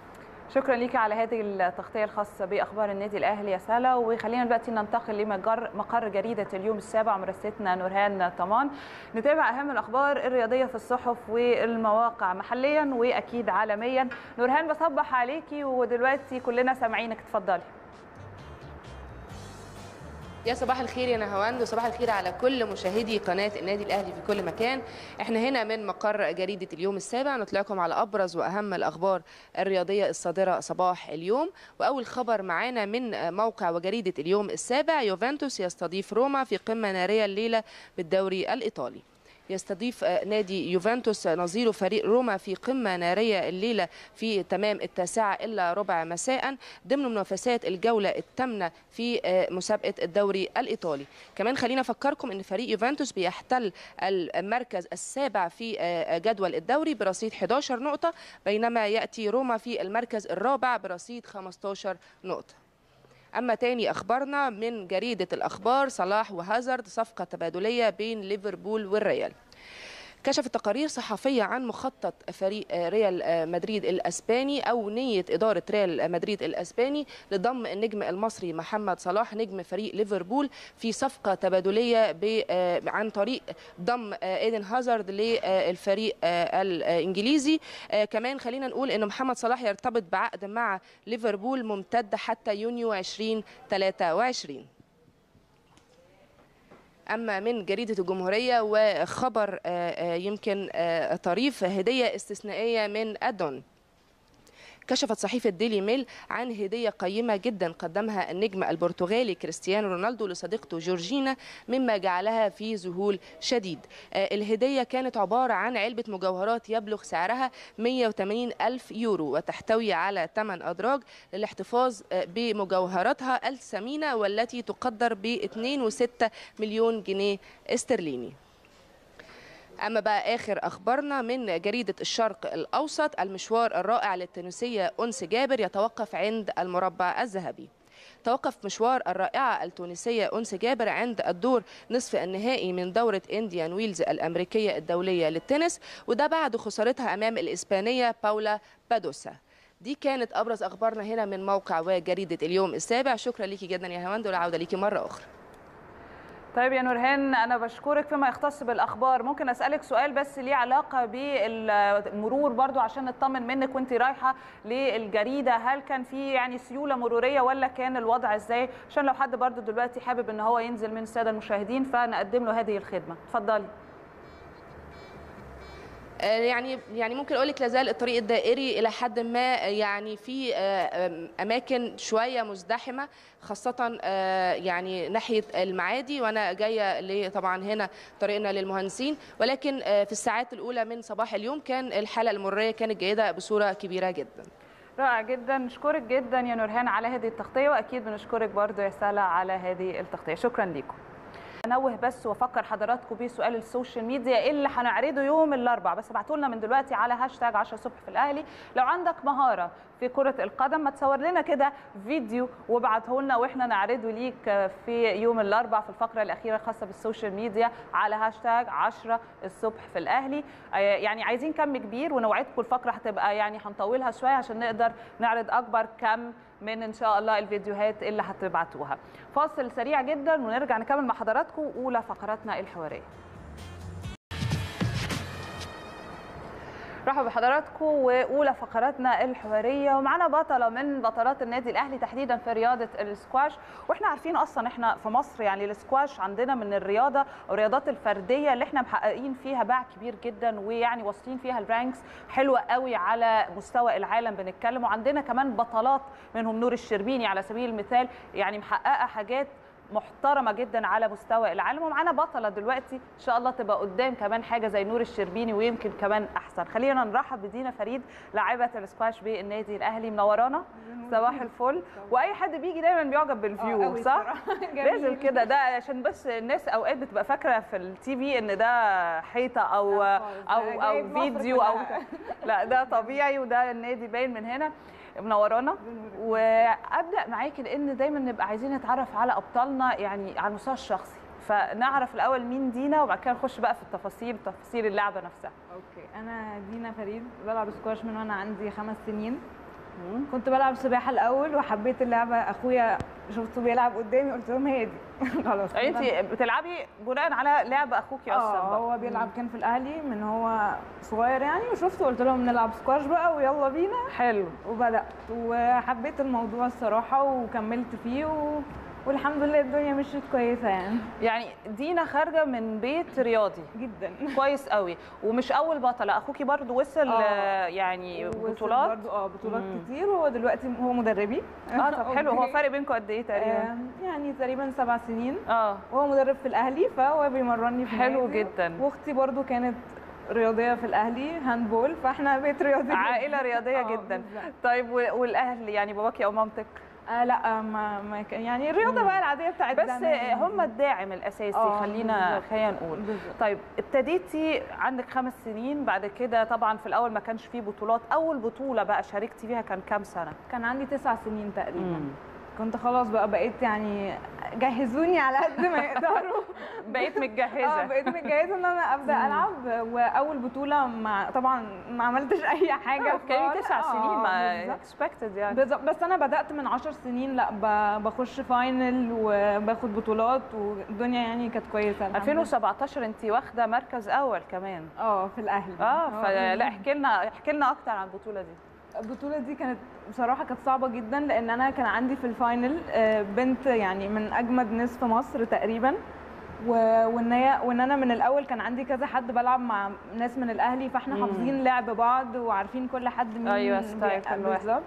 شكرا ليكي على هذه التغطيه الخاصه باخبار النادي الاهلي يا سلا وخلينا دلوقتي ننتقل لمقر مقر جريده اليوم السابع مرستنا نورهان طمان نتابع اهم الاخبار الرياضيه في الصحف والمواقع محليا واكيد عالميا نورهان بصبح عليكي ودلوقتي كلنا سامعينك اتفضلي يا صباح الخير يا نهاوند وصباح الخير على كل مشاهدي قناة النادي الأهلي في كل مكان احنا هنا من مقر جريدة اليوم السابع نطلعكم على أبرز وأهم الأخبار الرياضية الصادرة صباح اليوم وأول خبر معانا من موقع وجريدة اليوم السابع يوفنتوس يستضيف روما في قمة نارية الليلة بالدوري الإيطالي يستضيف نادي يوفنتوس نظير فريق روما في قمة نارية الليلة في تمام التاسعة إلا ربع مساء ضمن منافسات الجولة الثامنة في مسابقة الدوري الإيطالي كمان خلينا أفكركم أن فريق يوفنتوس بيحتل المركز السابع في جدول الدوري برصيد 11 نقطة بينما يأتي روما في المركز الرابع برصيد 15 نقطة أما تاني أخبارنا من جريدة الأخبار صلاح وهازارد صفقة تبادلية بين ليفربول والريال كشفت تقارير صحفية عن مخطط فريق ريال مدريد الأسباني أو نية إدارة ريال مدريد الأسباني لضم النجم المصري محمد صلاح نجم فريق ليفربول في صفقة تبادلية عن طريق ضم إيدن هازارد للفريق الإنجليزي كمان خلينا نقول أن محمد صلاح يرتبط بعقد مع ليفربول ممتد حتى يونيو 2023 اما من جريده الجمهوريه وخبر يمكن طريف هديه استثنائيه من ادون كشفت صحيفة ديلي ميل عن هدية قيمة جدا قدمها النجم البرتغالي كريستيانو رونالدو لصديقته جورجينا مما جعلها في ذهول شديد الهدية كانت عبارة عن علبة مجوهرات يبلغ سعرها 180 ألف يورو وتحتوي على 8 أدراج للاحتفاظ بمجوهراتها الثمينة والتي تقدر ب 2.6 مليون جنيه استرليني أما بقى آخر أخبارنا من جريدة الشرق الأوسط المشوار الرائع للتونسية أنس جابر يتوقف عند المربع الذهبي توقف مشوار الرائعة التونسية أنس جابر عند الدور نصف النهائي من دورة إنديان ويلز الأمريكية الدولية للتنس وده بعد خسارتها أمام الإسبانية باولا بادوسا دي كانت أبرز أخبارنا هنا من موقع وجريدة اليوم السابع شكرا ليكي جدا يا هواند والعودة ليكي مرة أخرى طيب يا نورهان انا بشكرك فيما يختص بالاخبار ممكن اسالك سؤال بس ليه علاقه بالمرور برضو عشان نطمن منك وانت رايحه للجريده هل كان في يعني سيوله مروريه ولا كان الوضع ازاي عشان لو حد برضو دلوقتي حابب ان هو ينزل من الساده المشاهدين فنقدم له هذه الخدمه اتفضلي يعني يعني ممكن اقول لك لازال الطريق الدائري الى حد ما يعني في اماكن شويه مزدحمه خاصه يعني ناحيه المعادي وانا جايه طبعا هنا طريقنا للمهندسين ولكن في الساعات الاولى من صباح اليوم كان الحاله المروريه كانت جيده بصوره كبيره جدا رائع جدا نشكرك جدا يا نورهان على هذه التغطيه واكيد بنشكرك برضو يا سلا على هذه التغطيه شكرا لكم انوه بس وافكر حضراتكم بسؤال السوشيال ميديا اللي هنعرضه يوم الاربعاء بس ابعتوا لنا من دلوقتي على هاشتاج 10 الصبح في الاهلي لو عندك مهاره في كره القدم ما تصور لنا كده فيديو وابعته لنا واحنا نعرضه ليك في يوم الاربعاء في الفقره الاخيره الخاصه بالسوشيال ميديا على هاشتاج 10 الصبح في الاهلي يعني عايزين كم كبير ونوعدكم الفقره هتبقى يعني هنطولها شويه عشان نقدر نعرض اكبر كم من ان شاء الله الفيديوهات اللي هتبعتوها فاصل سريع جدا ونرجع نكمل مع حضراتكم اولى فقراتنا الحواريه رحب بحضراتكم واولى فقراتنا الحواريه ومعانا بطله من بطلات النادي الاهلي تحديدا في رياضه السكواش واحنا عارفين اصلا احنا في مصر يعني السكواش عندنا من الرياضه او الرياضات الفرديه اللي احنا محققين فيها باع كبير جدا ويعني واصلين فيها الرانكس حلوه قوي على مستوى العالم بنتكلم وعندنا كمان بطلات منهم نور الشربيني على سبيل المثال يعني محققه حاجات محترمه جدا على مستوى العالم ومعانا بطله دلوقتي ان شاء الله تبقى قدام كمان حاجه زي نور الشربيني ويمكن كمان احسن خلينا نرحب بدينا فريد لاعبه السكواش بالنادي الاهلي منورانا صباح الفل واي حد بيجي دايما بيعجب بالفيو صح لازم كده ده عشان بس الناس اوقات بتبقى فاكره في التي في ان ده حيطه او او او فيديو او لا ده طبيعي وده النادي باين من هنا منورانا وابدا معاكي لان دايما نبقى عايزين نتعرف على ابطالنا يعني على المستوى الشخصي فنعرف الاول مين دينا وبعد كده نخش بقى في التفاصيل تفاصيل اللعبه نفسها اوكي انا دينا فريد بلعب سكواش من وانا عندي خمس سنين كنت بلعب سباحه الاول وحبيت اللعبه اخويا شفته بيلعب قدامي قلت لهم هي دي خلاص انت بتلعبي بناء على لعب اخوكي اصلا اه بقى. هو بيلعب كان في الاهلي من هو صغير يعني وشفته قلت لهم نلعب سكواش بقى ويلا بينا حلو وبدات وحبيت الموضوع الصراحه وكملت فيه و... والحمد لله الدنيا مشيت كويسه يعني يعني دينا خارجه من بيت رياضي جدا كويس قوي ومش اول بطله اخوكي برضو وصل آه. آه، يعني وصل بطولات برضو اه بطولات مم. كتير وهو دلوقتي هو مدربي اه طب حلو هو أوكي. فرق بينكم قد ايه تقريبا آه، يعني تقريبا سبع سنين اه وهو مدرب في الاهلي فهو بيمرني في حلو النادي. جدا. واختي برضو كانت رياضيه في الاهلي هاندبول فاحنا بيت رياضي جداً. عائله رياضيه آه، جدا بالظبط. طيب و- والاهل يعني باباكي او مامتك آه لا ما, ما كان يعني الرياضه بقى العاديه بتاعت بس زمان. هم الداعم الاساسي آه، خلينا بالظبط. خلينا نقول بالظبط. طيب ابتديتي عندك خمس سنين بعد كده طبعا في الاول ما كانش فيه بطولات اول بطوله بقى شاركتي فيها كان كام سنه كان عندي تسع سنين تقريبا مم. كنت خلاص بقى بقيت يعني جهزوني على قد ما يقدروا بقيت متجهزه اه بقيت متجهزه ان انا ابدا العب واول بطوله مع طبعا ما عملتش اي حاجه كان خالص. تسع آه، سنين ما بالظبط. اكسبكتد يعني بالظبط بس انا بدات من 10 سنين لا ب- بخش فاينل وباخد بطولات والدنيا يعني كانت كويسه الحمد لله. 2017 انت واخده مركز اول كمان اه في الاهلي اه فلا بالظبط. احكي لنا احكي لنا اكتر عن البطوله دي البطولة دي كانت بصراحة كانت صعبة جدا لأن أنا كان عندي في الفاينل آه، بنت يعني من أجمد ناس في مصر تقريبا و- وان هي وان انا من الاول كان عندي كذا حد بلعب مع ناس من الاهلي فاحنا مم. حافظين لعب بعض وعارفين كل حد مين أيوة، ستايل بي- كل واحد. بالظبط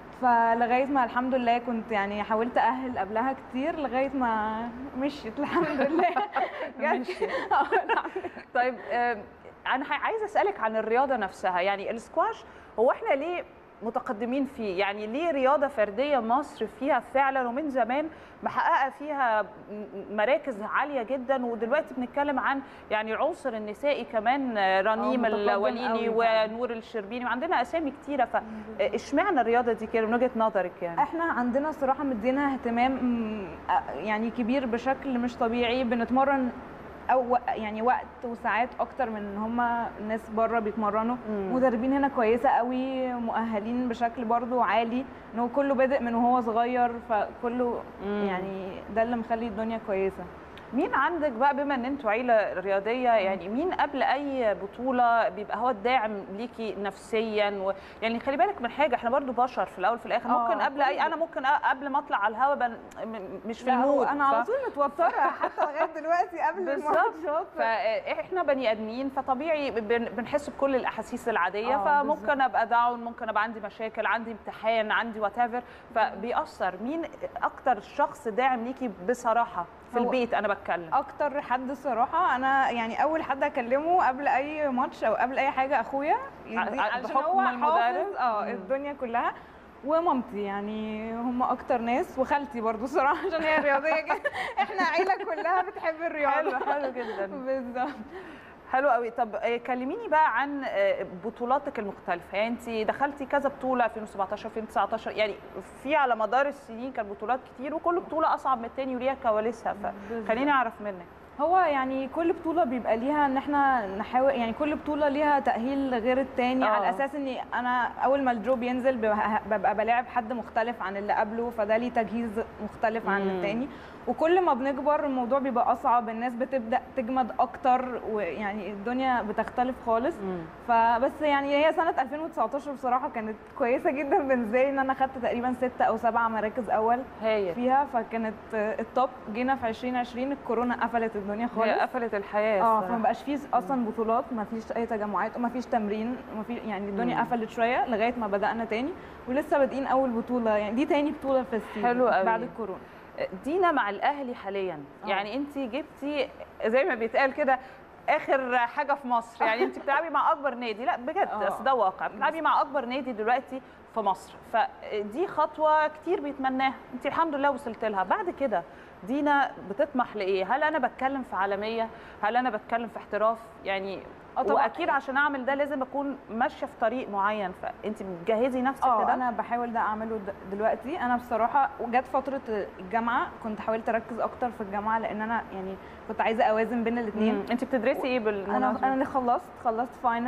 فلغايه ما الحمد لله كنت يعني حاولت اهل قبلها كتير لغايه ما مشيت الحمد لله جت. مشيت. آه، الحمد طيب آم، انا ح- عايزه اسالك عن الرياضه نفسها يعني السكواش هو احنا ليه متقدمين فيه يعني ليه رياضه فرديه مصر فيها فعلا ومن زمان محققه فيها م- مراكز عاليه جدا ودلوقتي بنتكلم عن يعني العنصر النسائي كمان آه، رنيم متقدم الوليني قوي فعلا. ونور الشربيني وعندنا اسامي كتيره فاشمعنى الرياضه دي كده من وجهه نظرك يعني احنا عندنا صراحه مدينا اهتمام مم، آه، يعني كبير بشكل مش طبيعي بنتمرن او وق- يعني وقت وساعات اكتر من ان هم الناس بره بيتمرنوا مم. مدربين هنا كويسه قوي مؤهلين بشكل برضو عالي ان هو كله بادئ من وهو صغير فكله مم. يعني ده اللي مخلي الدنيا كويسه مين عندك بقى بما ان انتوا عيله رياضيه يعني مين قبل اي بطوله بيبقى هو الداعم ليكي نفسيا و... يعني خلي بالك من حاجه احنا برضو بشر في الاول في الاخر آه، ممكن قبل اي كله. انا ممكن أ- قبل ما اطلع على الهوا بن... م- مش في لا، هو المود انا على ف- طول متوتره حتى لغايه دلوقتي قبل بالظبط الماتشات فاحنا بني ادمين فطبيعي بن- بنحس بكل الاحاسيس العاديه آه، فممكن بالظبط. ابقى داون ممكن ابقى عندي مشاكل عندي امتحان عندي وات فبيأثر مين اكتر شخص داعم ليكي بصراحه في هو- البيت انا بتكلم اكتر حد الصراحه انا يعني اول حد اكلمه قبل اي ماتش او قبل اي حاجه اخويا يدي- ع- علشان بحكم هو المدرب؟ حافظ اه مم. الدنيا كلها ومامتي يعني هم اكتر ناس وخالتي برضو الصراحه عشان هي رياضيه جدا احنا عيله كلها بتحب الرياضه حلو حلو جدا بالظبط حلو قوي طب آه، كلميني بقى عن آه، بطولاتك المختلفه يعني انت دخلتي كذا بطوله 2017 2019 يعني في على مدار السنين كان بطولات كتير وكل بطوله اصعب من التاني وليها كواليسها فخليني اعرف منك هو يعني كل بطولة بيبقى ليها ان احنا نحاول يعني كل بطولة ليها تأهيل غير التاني آه. على اساس اني انا اول ما الدرو بينزل ببقى ببقى بلاعب حد مختلف عن اللي قبله فده ليه تجهيز مختلف عن مم. التاني وكل ما بنكبر الموضوع بيبقى اصعب الناس بتبدا تجمد اكتر ويعني الدنيا بتختلف خالص فبس يعني هي سنه 2019 بصراحه كانت كويسه جدا بالنسبه لي ان انا خدت تقريبا ستة او سبعة مراكز اول هايل فيها فكانت التوب جينا في 2020 الكورونا قفلت الدنيا خالص هي قفلت الحياه اه الصراحة. فما بقاش فيه اصلا بطولات ما فيش اي تجمعات وما فيش تمرين وما في يعني الدنيا مم. قفلت شويه لغايه ما بدانا تاني ولسه بادئين اول بطوله يعني دي تاني بطوله في السيزون حلو قوي. بعد الكورونا دينا مع الاهلي حاليا آه. يعني انت جبتي زي ما بيتقال كده اخر حاجه في مصر يعني انت بتلعبي مع اكبر نادي لا بجد آه. أصل ده واقع بتلعبي مع اكبر نادي دلوقتي في مصر فدي خطوه كتير بيتمناها انت الحمد لله وصلت لها بعد كده دينا بتطمح لايه هل انا بتكلم في عالميه هل انا بتكلم في احتراف يعني آه طبعاً. واكيد عشان اعمل ده لازم اكون ماشيه في طريق معين فانت بتجهزي نفسك اه كده انا بحاول ده اعمله د- دلوقتي انا بصراحه وجت فتره الجامعه كنت حاولت اركز اكتر في الجامعه لان انا يعني كنت عايزه اوازن بين الاثنين انت بتدرسي ايه بالمناسبه انا انا اللي خلصت خلصت فاينانس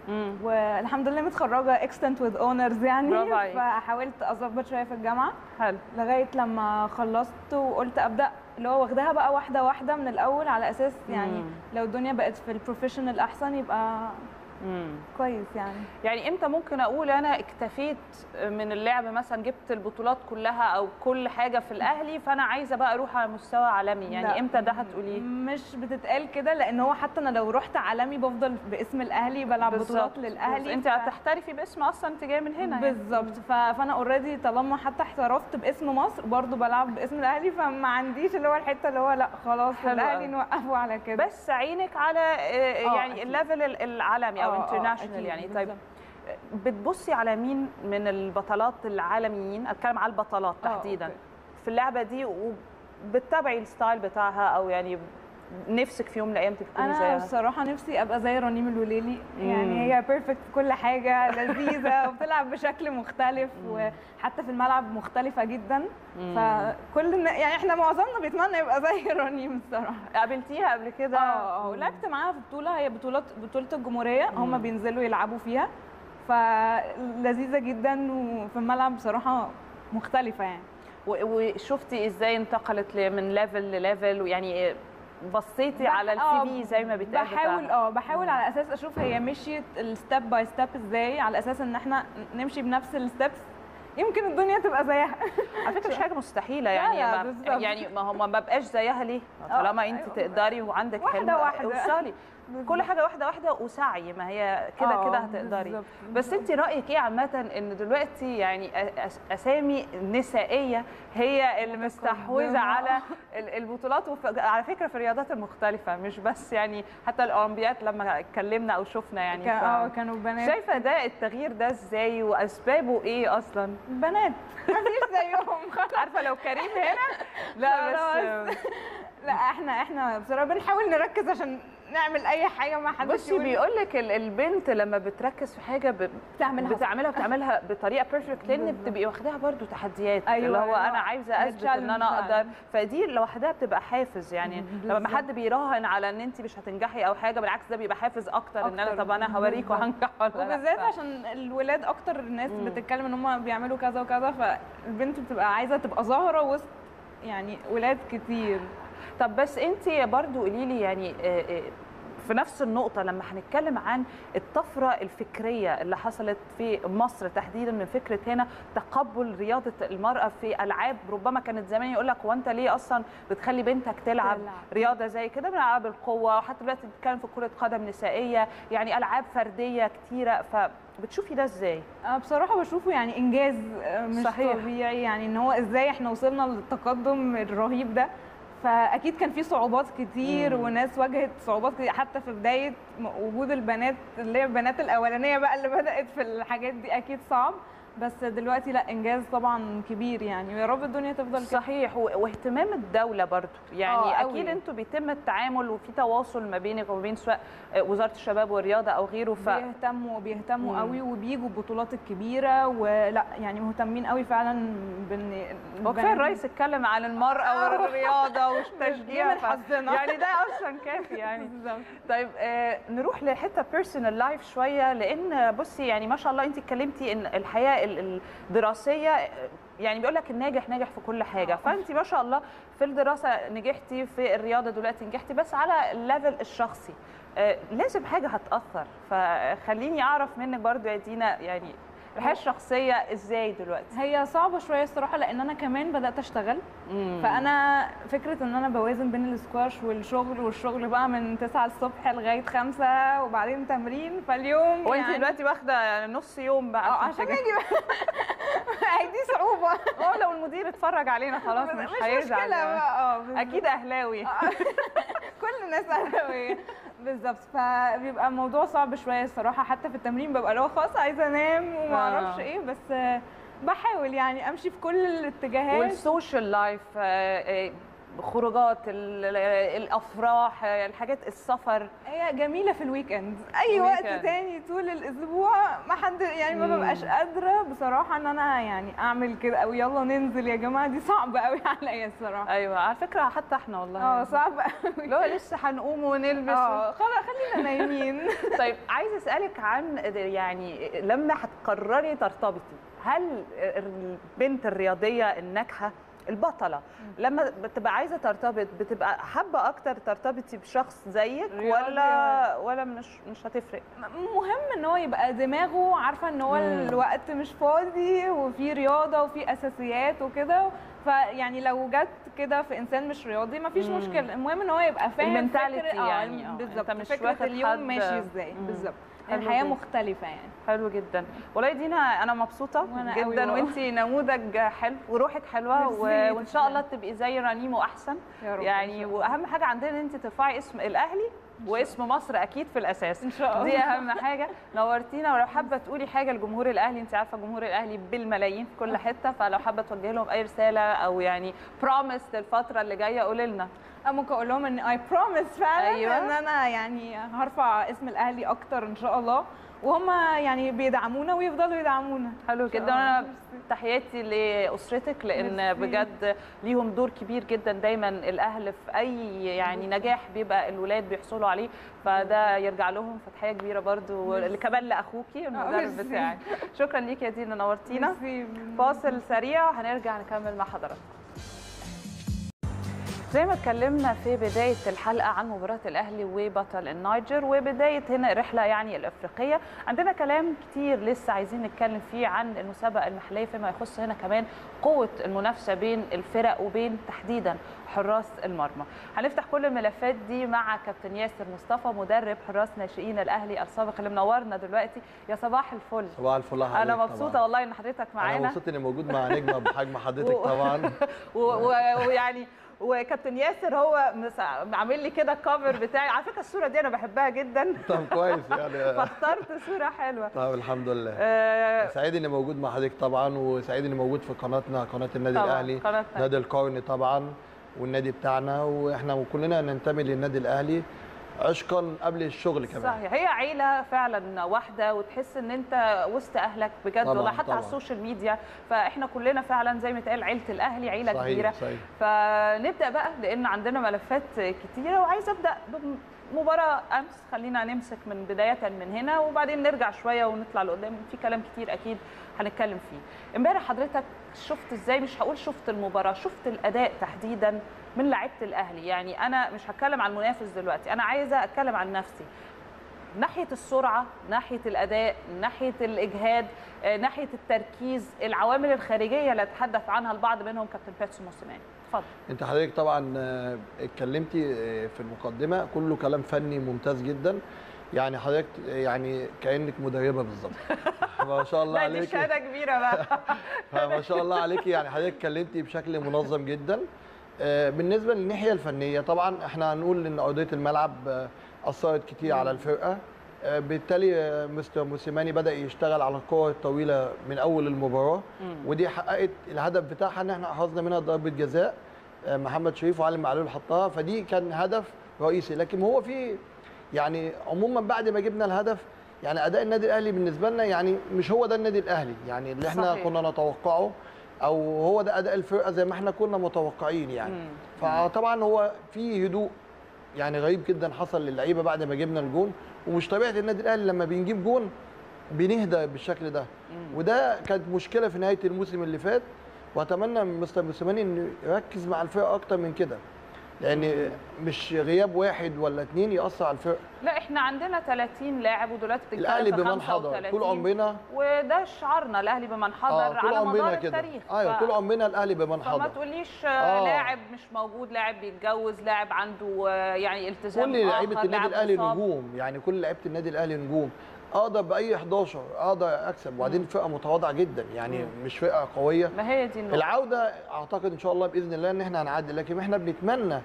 والحمد لله متخرجه اكستنت وذ اونرز يعني برافو عليك. فحاولت اظبط شويه في الجامعه حلو لغايه لما خلصت وقلت ابدا اللي هو واخداها بقى واحده واحده من الاول على اساس يعني مم. لو الدنيا بقت في البروفيشنال احسن يبقى مم. كويس يعني يعني امتى ممكن اقول انا اكتفيت من اللعب مثلا جبت البطولات كلها او كل حاجه في الاهلي فانا عايزه بقى اروح على مستوى عالمي يعني لا. امتى ده هتقوليه مش بتتقال كده لان هو حتى انا لو رحت عالمي بفضل باسم الاهلي بلعب بطولات بالظبط. للاهلي انت ف- هتحترفي باسم اصلا انت جايه من هنا يعني. بالظبط ف- فانا اوريدي طالما حتى احترفت باسم مصر برضو بلعب باسم الاهلي فما عنديش اللي هو الحته اللي هو لا خلاص حلو الاهلي قوي. نوقفه على كده بس عينك على آه، آه، يعني أكيد. الليفل ال- العالمي او آه، آه، انترناشونال أكيد، يعني طيب بالظبط. بتبصي على مين من البطلات العالميين اتكلم على البطلات آه، تحديدا أوكي. في اللعبه دي وبتتابعي الستايل بتاعها او يعني نفسك في يوم من الايام تكوني انا زيها بصراحه نفسي ابقى زي رنيم الوليلي مم. يعني هي بيرفكت في كل حاجه لذيذه وبتلعب بشكل مختلف وحتى في الملعب مختلفه جدا مم. فكل النا- يعني احنا معظمنا بيتمنى يبقى زي رنيم الصراحه قابلتيها قبل كده اه اه مم. ولعبت معاها في بطوله هي بطولات بطوله الجمهوريه هم مم. بينزلوا يلعبوا فيها فلذيذه جدا وفي الملعب بصراحه مختلفه يعني و- وشفتي ازاي انتقلت ل- من ليفل لليفل ويعني بصيتي بح- على آه، السي في زي ما بيتقال بحاول بتاعها. اه بحاول على اساس اشوف هي مشيت الستيب باي ستيب ازاي على اساس ان احنا نمشي بنفس الستبس يمكن الدنيا تبقى زيها على فكره مش حاجه مستحيله لا، يعني لا، ما بالظبط. يعني ما هو ما ببقاش زيها ليه طالما انت أيوة. تقدري وعندك واحدة حلم واحدة. اوصلي كل حاجه واحده واحده وسعي ما هي كده آه، كده هتقدري بالظبط، بس انت رايك ايه عامه ان دلوقتي يعني أس- اسامي نسائيه هي اللي مستحوذه على ال- البطولات وف- على فكره في الرياضات المختلفه مش بس يعني حتى الاولمبياد لما اتكلمنا او شفنا يعني كان- ف- اه كانوا بنات شايفه ده التغيير ده ازاي واسبابه ايه اصلا بنات مفيش زيهم خلاص عارفه لو كريم هنا لا بس خلاص. لا احنا احنا بصراحه بنحاول نركز عشان نعمل اي حاجه ما حدش بصي بيقول لك البنت لما بتركز في حاجه ب... بتعملها صح. بتعملها بتعملها بطريقه بيرفكت لان بتبقي واخداها برضو تحديات أيوة، اللي هو أيوة. انا عايزه اثبت ان انا بتشالنج اقدر فدي لوحدها بتبقى حافز يعني لما بالظبط. حد بيراهن على ان انت مش هتنجحي او حاجه بالعكس ده بيبقى حافز اكتر, ان انا أكتر. طب انا هوريك بالظبط. وهنجح ولا لا وبالذات ف- عشان الولاد اكتر الناس مم. بتتكلم ان هم بيعملوا كذا وكذا فالبنت بتبقى عايزه تبقى ظاهره وسط يعني ولاد كتير طب بس انت برضو قولي لي يعني آه، آه، في نفس النقطة لما هنتكلم عن الطفرة الفكرية اللي حصلت في مصر تحديدا من فكرة هنا تقبل رياضة المرأة في ألعاب ربما كانت زمان يقول لك هو أنت ليه أصلا بتخلي بنتك تلعب تلعب. رياضة زي كده من ألعاب القوة وحتى دلوقتي بتتكلم في كرة قدم نسائية يعني ألعاب فردية كتيرة فبتشوفي ده إزاي؟ أنا بصراحة بشوفه يعني إنجاز آه، مش صحيح. طبيعي يعني إن هو إزاي إحنا وصلنا للتقدم الرهيب ده فأكيد كان في صعوبات كتير مم. وناس واجهت صعوبات كتير حتى في بداية م- وجود البنات اللي هي البنات الأولانية بقى اللي بدأت في الحاجات دي أكيد صعب بس دلوقتي لا إنجاز طبعا كبير يعني ويا رب الدنيا تفضل كده صحيح و- واهتمام الدولة برضو يعني آه، أكيد قوي. انتوا بيتم التعامل وفي تواصل ما بينك وما بين سواء وزارة الشباب والرياضة أو غيره ف بيهتموا بيهتموا مم. قوي وبيجوا البطولات الكبيره ولا يعني مهتمين قوي فعلا بان هو كفايه الرئيس اتكلم عن المرأة والرياضة والتشجيع من ف- حظنا. يعني ده أصلا كافي يعني بالظبط طيب آه نروح لحته بيرسونال لايف شويه لان بصي يعني ما شاء الله انت اتكلمتي ان الحياه ال- الدراسيه آه، يعني بيقول لك الناجح ناجح في كل حاجه فانت ما شاء الله في الدراسه نجحتي في الرياضه دلوقتي نجحتي بس على الليفل الشخصي آه، لازم حاجه هتاثر فخليني اعرف منك برضو يا دينا يعني الحياه الشخصيه ازاي دلوقتي هي صعبه شويه الصراحه لان انا كمان بدات اشتغل مم. فانا فكره ان انا بوازن بين السكواش والشغل والشغل بقى من 9 الصبح لغايه 5 وبعدين تمرين فاليوم وانت يعني دلوقتي واخده نص يوم بقى اه في عشان التجارة. اجي بقى دي صعوبه اه لو المدير اتفرج علينا خلاص مش, مش هيزعل مشكله يعني. بقى اه بالظبط. اكيد اهلاوي كل الناس اهلاويه بالظبط فبيبقى الموضوع صعب شويه الصراحه حتى في التمرين ببقى اللي هو خلاص عايزه انام وما آه. اعرفش ايه بس آه، بحاول يعني امشي في كل الاتجاهات والسوشيال لايف خروجات ال- الافراح الحاجات السفر هي جميله في الويك اند اي وقت الويك إند. تاني طول الاسبوع ما حد يعني ما مم. ببقاش قادره بصراحه ان انا يعني اعمل كده او يلا ننزل يا جماعه دي صعبه قوي عليا الصراحه ايوه على فكره حتى احنا والله اه صعبه قوي لو لسه هنقوم ونلبس اه خلاص خلينا نايمين طيب عايزه اسالك عن يعني لما هتقرري ترتبطي هل البنت الرياضيه الناجحه البطله لما بتبقى عايزه ترتبط بتبقى حابه اكتر ترتبطي بشخص زيك رياضي. ولا ولا مش مش هتفرق مهم ان هو يبقى دماغه عارفه ان هو مم. الوقت مش فاضي وفي رياضه وفي اساسيات وكده فيعني لو جت كده في انسان مش رياضي مفيش مم. مشكله المهم ان هو يبقى فاهم المنتاليتي فكرة- آه، يعني، آه، بالظبط أنت مش فكره واخد اليوم حد- ماشي ازاي مم. بالظبط حلو الحياه جدا. مختلفه يعني حلو جدا والله يا دينا انا مبسوطه وأنا قوي جدا والله. وانتي نموذج حلو وروحك حلوه ميرسي، و... وان شاء تسلم. الله تبقي زي رنيم واحسن يا رب إن يعني شاء الله. واهم حاجه عندنا ان انت ترفعي اسم الاهلي واسم مصر اكيد في الاساس إن شاء دي الله. اهم حاجه نورتينا ولو حابه تقولي حاجه لجمهور الاهلي انت عارفه جمهور الاهلي بالملايين في كل حته فلو حابه توجهي لهم اي رساله او يعني بروميس للفتره اللي جايه قولي لنا أنا ممكن اقول لهم ان اي بروميس فعلا أيوة. ان انا يعني هرفع اسم الاهلي اكتر ان شاء الله وهم يعني بيدعمونا ويفضلوا يدعمونا حلو إن شاء جدا الله. انا تحياتي لاسرتك لان ميرسي. بجد ليهم دور كبير جدا دايما الاهل في اي يعني نجاح بيبقى الولاد بيحصلوا عليه فده يرجع لهم فتحيه كبيره برضو ميرسي. كمان لاخوكي المدرب ميرسي. بتاعك شكرا ليكي يا دينا نورتينا ميرسي. فاصل سريع وهنرجع نكمل مع حضراتكم زي ما اتكلمنا في بداية الحلقة عن مباراة الأهلي وبطل النيجر وبداية هنا الرحلة يعني الأفريقية عندنا كلام كتير لسه عايزين نتكلم فيه عن المسابقة المحلية فيما يخص هنا كمان قوة المنافسة بين الفرق وبين تحديدا حراس المرمى هنفتح كل الملفات دي مع كابتن ياسر مصطفى مدرب حراس ناشئين الأهلي السابق اللي منورنا دلوقتي يا صباح الفل صباح الفل يا أنا حضرتك مبسوطة طبعاً. والله إن حضرتك انا معانا مبسوط اني موجود مع نجمه بحجم حضرتك و- طبعا و- و- ويعني وكابتن ياسر هو مس- عامل لي كده الكفر بتاعي على فكره الصوره دي انا بحبها جدا طب كويس يعني فاخترت صوره حلوه طب الحمد لله آه، سعيد اني موجود مع حضرتك طبعا وسعيد اني موجود في قناتنا قناه النادي طبعاً، الاهلي قناتنا. نادي القرن طبعا والنادي بتاعنا واحنا كلنا ننتمي للنادي الاهلي عشقا قبل الشغل كمان صحيح هي عيله فعلا واحده وتحس ان انت وسط اهلك بجد طبعاً، والله حتى طبعاً. على السوشيال ميديا فاحنا كلنا فعلا زي ما اتقال عيله الاهلي عيله صحيح، كبيره صحيح. فنبدا بقى لان عندنا ملفات كتيره وعايزه ابدا بمباراه امس خلينا نمسك من بدايه من هنا وبعدين نرجع شويه ونطلع لقدام في كلام كتير اكيد هنتكلم فيه امبارح حضرتك شفت ازاي مش هقول شفت المباراه شفت الاداء تحديدا من لعيبه الاهلي يعني انا مش هتكلم عن المنافس دلوقتي انا عايزه اتكلم عن نفسي ناحيه السرعه ناحيه الاداء ناحيه الاجهاد آه، ناحيه التركيز العوامل الخارجيه اللي اتحدث عنها البعض منهم كابتن باتسو موسيماني اتفضل انت حضرتك طبعا آه، اتكلمتي آه، في المقدمه كله كلام فني ممتاز جدا يعني حضرتك يعني كانك مدربه بالظبط ما شاء الله لا دي عليك شهاده كبيره بقى فما شاء الله عليكي يعني حضرتك اتكلمتي بشكل منظم جدا آه، بالنسبه للناحيه الفنيه طبعا احنا هنقول ان ارضيه الملعب آه، اثرت كتير على الفرقه آه، بالتالي آه، مستر موسيماني بدا يشتغل على الكور الطويله من اول المباراه ودي حققت الهدف بتاعها ان احنا حفظنا منها ضربه جزاء آه، محمد شريف وعلي معلول حطها فدي كان هدف رئيسي لكن هو في يعني عموما بعد ما جبنا الهدف يعني اداء النادي الاهلي بالنسبه لنا يعني مش هو ده النادي الاهلي يعني اللي احنا صحيح. كنا نتوقعه او هو ده اداء الفرقه زي ما احنا كنا متوقعين يعني مم. فطبعا هو في هدوء يعني غريب جدا حصل للعيبه بعد ما جبنا الجون ومش طبيعه النادي الاهلي لما بنجيب جون بنهدى بالشكل ده وده كانت مشكله في نهايه الموسم اللي فات واتمنى من مستر موسيماني انه يركز مع الفرقه اكتر من كده لان مش غياب واحد ولا اثنين ياثر على الفرقه لا احنا عندنا 30 لاعب ودلوقتي بتتكلم الاهلي في بمن حضر 35. طول عمرنا وده شعارنا الاهلي بمن حضر اه طول على مدار عمرنا كده التاريخ ايوه ف- طول عمرنا الاهلي بمن فما حضر تقوليش آه. آه. لاعب مش موجود لاعب بيتجوز لاعب عنده آه، يعني التزام كل لعيبه آخر، النادي لاعب الاهلي مصاب. نجوم يعني كل لعيبه النادي الاهلي نجوم اقدر باي 11 اقدر اكسب وبعدين الفرقه متواضعه جدا يعني مم. مش فرقه قويه ما هي دي النقطة العوده اعتقد ان شاء الله باذن الله ان احنا هنعدي لكن احنا بنتمنى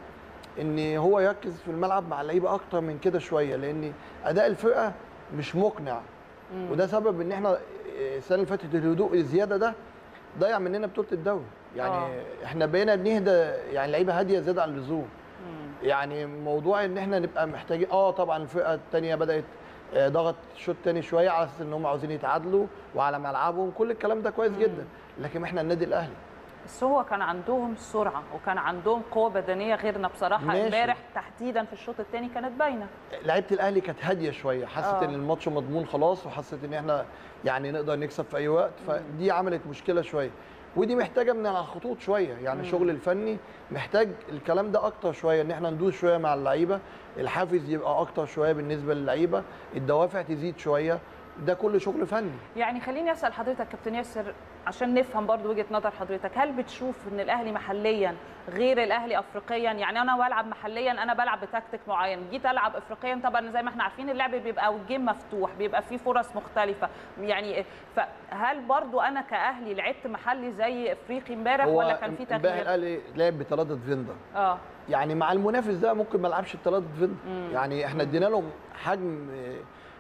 ان هو يركز في الملعب مع اللعيبه اكتر من كده شويه لان اداء الفرقه مش مقنع وده سبب ان احنا السنه اللي فاتت الهدوء الزياده ده ضيع مننا بطوله الدوري يعني آه. احنا بقينا بنهدى يعني لعيبه هاديه زياده عن اللزوم يعني موضوع ان احنا نبقى محتاجين اه طبعا الفرقه الثانيه بدات آه، ضغط شوط تاني شويه على اساس ان هم عاوزين يتعادلوا وعلى ملعبهم كل الكلام ده كويس جدا لكن احنا النادي الاهلي بس هو كان عندهم سرعه وكان عندهم قوه بدنيه غيرنا بصراحه ماشي. امبارح تحديدا في الشوط الثاني كانت باينه لعيبه الاهلي كانت هاديه شويه حست آه. ان الماتش مضمون خلاص وحست ان احنا يعني نقدر نكسب في اي وقت فدي عملت مشكله شويه ودي محتاجه من على الخطوط شويه يعني مم. الشغل الفني محتاج الكلام ده اكتر شويه ان احنا ندوس شويه مع اللعيبه الحافز يبقى اكتر شويه بالنسبه للعيبه الدوافع تزيد شويه ده كل شغل فني يعني خليني اسال حضرتك كابتن ياسر عشان نفهم برضو وجهه نظر حضرتك هل بتشوف ان الاهلي محليا غير الاهلي افريقيا يعني انا بلعب محليا انا بلعب بتكتيك معين جيت العب افريقيا طبعا زي ما احنا عارفين اللعب بيبقى والجيم مفتوح بيبقى فيه فرص مختلفه يعني فهل برضو انا كاهلي لعبت محلي زي افريقي امبارح ولا كان في امبارح تغيير الاهلي لعب بثلاثه فيندر اه يعني مع المنافس ده ممكن ما لعبش بثلاثه فيندر مم. يعني احنا ادينا لهم حجم آه،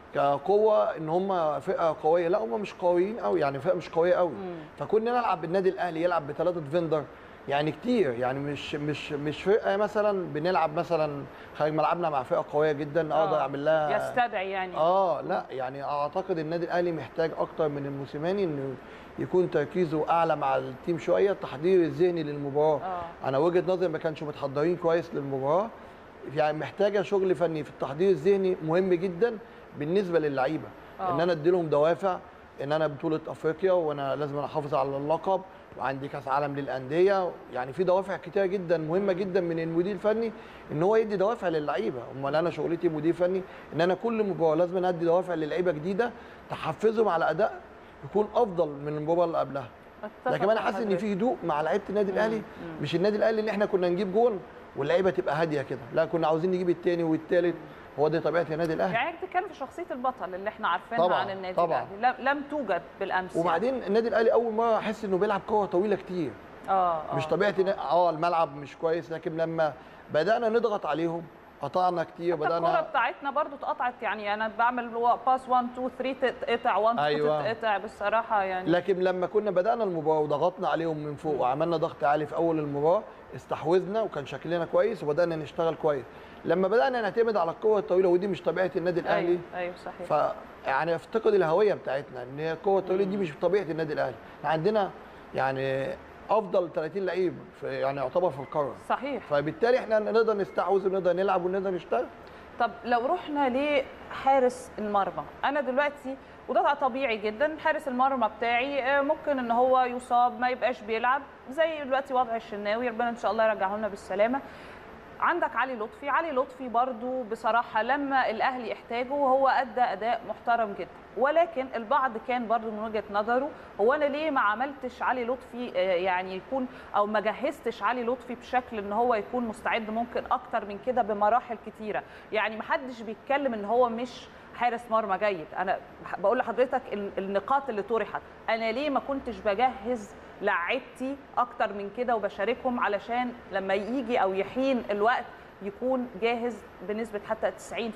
كقوه ان هم فرقه قويه لا هم مش قويين قوي يعني فرقه مش قويه قوي فكنا نلعب بالنادي الاهلي يلعب بثلاثه فيندر يعني كتير يعني مش مش مش فرقه مثلا بنلعب مثلا خارج ملعبنا مع فرقه قويه جدا اقدر آه. اعمل لها يستدعي يعني اه لا يعني اعتقد النادي الاهلي محتاج اكتر من الموسيماني انه يكون تركيزه اعلى مع التيم شويه التحضير الذهني للمباراه آه. انا وجهه نظري ما كانش متحضرين كويس للمباراه يعني محتاجه شغل فني في التحضير الذهني مهم جدا بالنسبه للعيبه آه. ان انا ادي لهم دوافع ان انا بطوله افريقيا وانا لازم احافظ على اللقب وعندي كاس عالم للانديه يعني في دوافع كتيره جدا مهمه جدا من المدير الفني ان هو يدي دوافع للعيبه امال انا شغلتي مدير فني ان انا كل مباراه لازم ادي دوافع للعيبه جديده تحفزهم على اداء يكون افضل من المباراه اللي قبلها أتفق لكن انا مع حاسس ان حضرتك. في هدوء مع لعيبه النادي الاهلي مش النادي الاهلي اللي احنا كنا نجيب جول واللعيبه تبقى هاديه كده لا كنا عاوزين نجيب الثاني والثالث هو دي طبيعه النادي الاهلي يعني بتتكلم في شخصية البطل اللي احنا عارفينها طبعاً، عن النادي طبعاً. الأهلي لم, لم توجد بالأمس وبعدين النادي الاهلي اول مره احس انه بيلعب كوره طويله كتير يعني. اه اه مش طبيعه إن- اه الملعب مش كويس لكن لما بدانا نضغط عليهم قطعنا كتير حتى الكرة بدانا بتاعتنا برضو اتقطعت يعني انا بعمل باس 1 2 3 تتقطع 1 2 أيوة. تتقطع بصراحة يعني لكن لما كنا بدانا المباراه وضغطنا عليهم من فوق وعملنا ضغط عالي في اول المباراه استحوذنا وكان شكلنا كويس وبدانا نشتغل كويس لما بدانا نعتمد على القوه الطويله ودي مش طبيعه النادي الاهلي ايوه ايوه صحيح ف يعني افتقد الهويه بتاعتنا ان هي القوه الطويله دي مش طبيعه النادي الاهلي احنا عندنا يعني افضل 30 لعيب في يعني يعتبر في القاره صحيح فبالتالي احنا نقدر نستحوذ ونقدر نلعب ونقدر نشتغل طب لو رحنا لحارس المرمى انا دلوقتي وده طبيعي جدا حارس المرمى بتاعي آه، ممكن ان هو يصاب ما يبقاش بيلعب زي دلوقتي وضع الشناوي ربنا ان شاء الله يرجعه لنا بالسلامه عندك علي لطفي علي لطفي برضو بصراحة لما الأهلي احتاجه هو أدى أداء محترم جدا ولكن البعض كان برضو من وجهة نظره هو أنا ليه ما عملتش علي لطفي آه، يعني يكون أو ما جهزتش علي لطفي بشكل إن هو يكون مستعد ممكن أكتر من كده بمراحل كتيرة يعني محدش بيتكلم إن هو مش حارس مرمى جيد انا بقول لحضرتك ال- النقاط اللي طرحت انا ليه ما كنتش بجهز لعيبتي اكتر من كده وبشاركهم علشان لما يجي او يحين الوقت يكون جاهز بنسبه حتى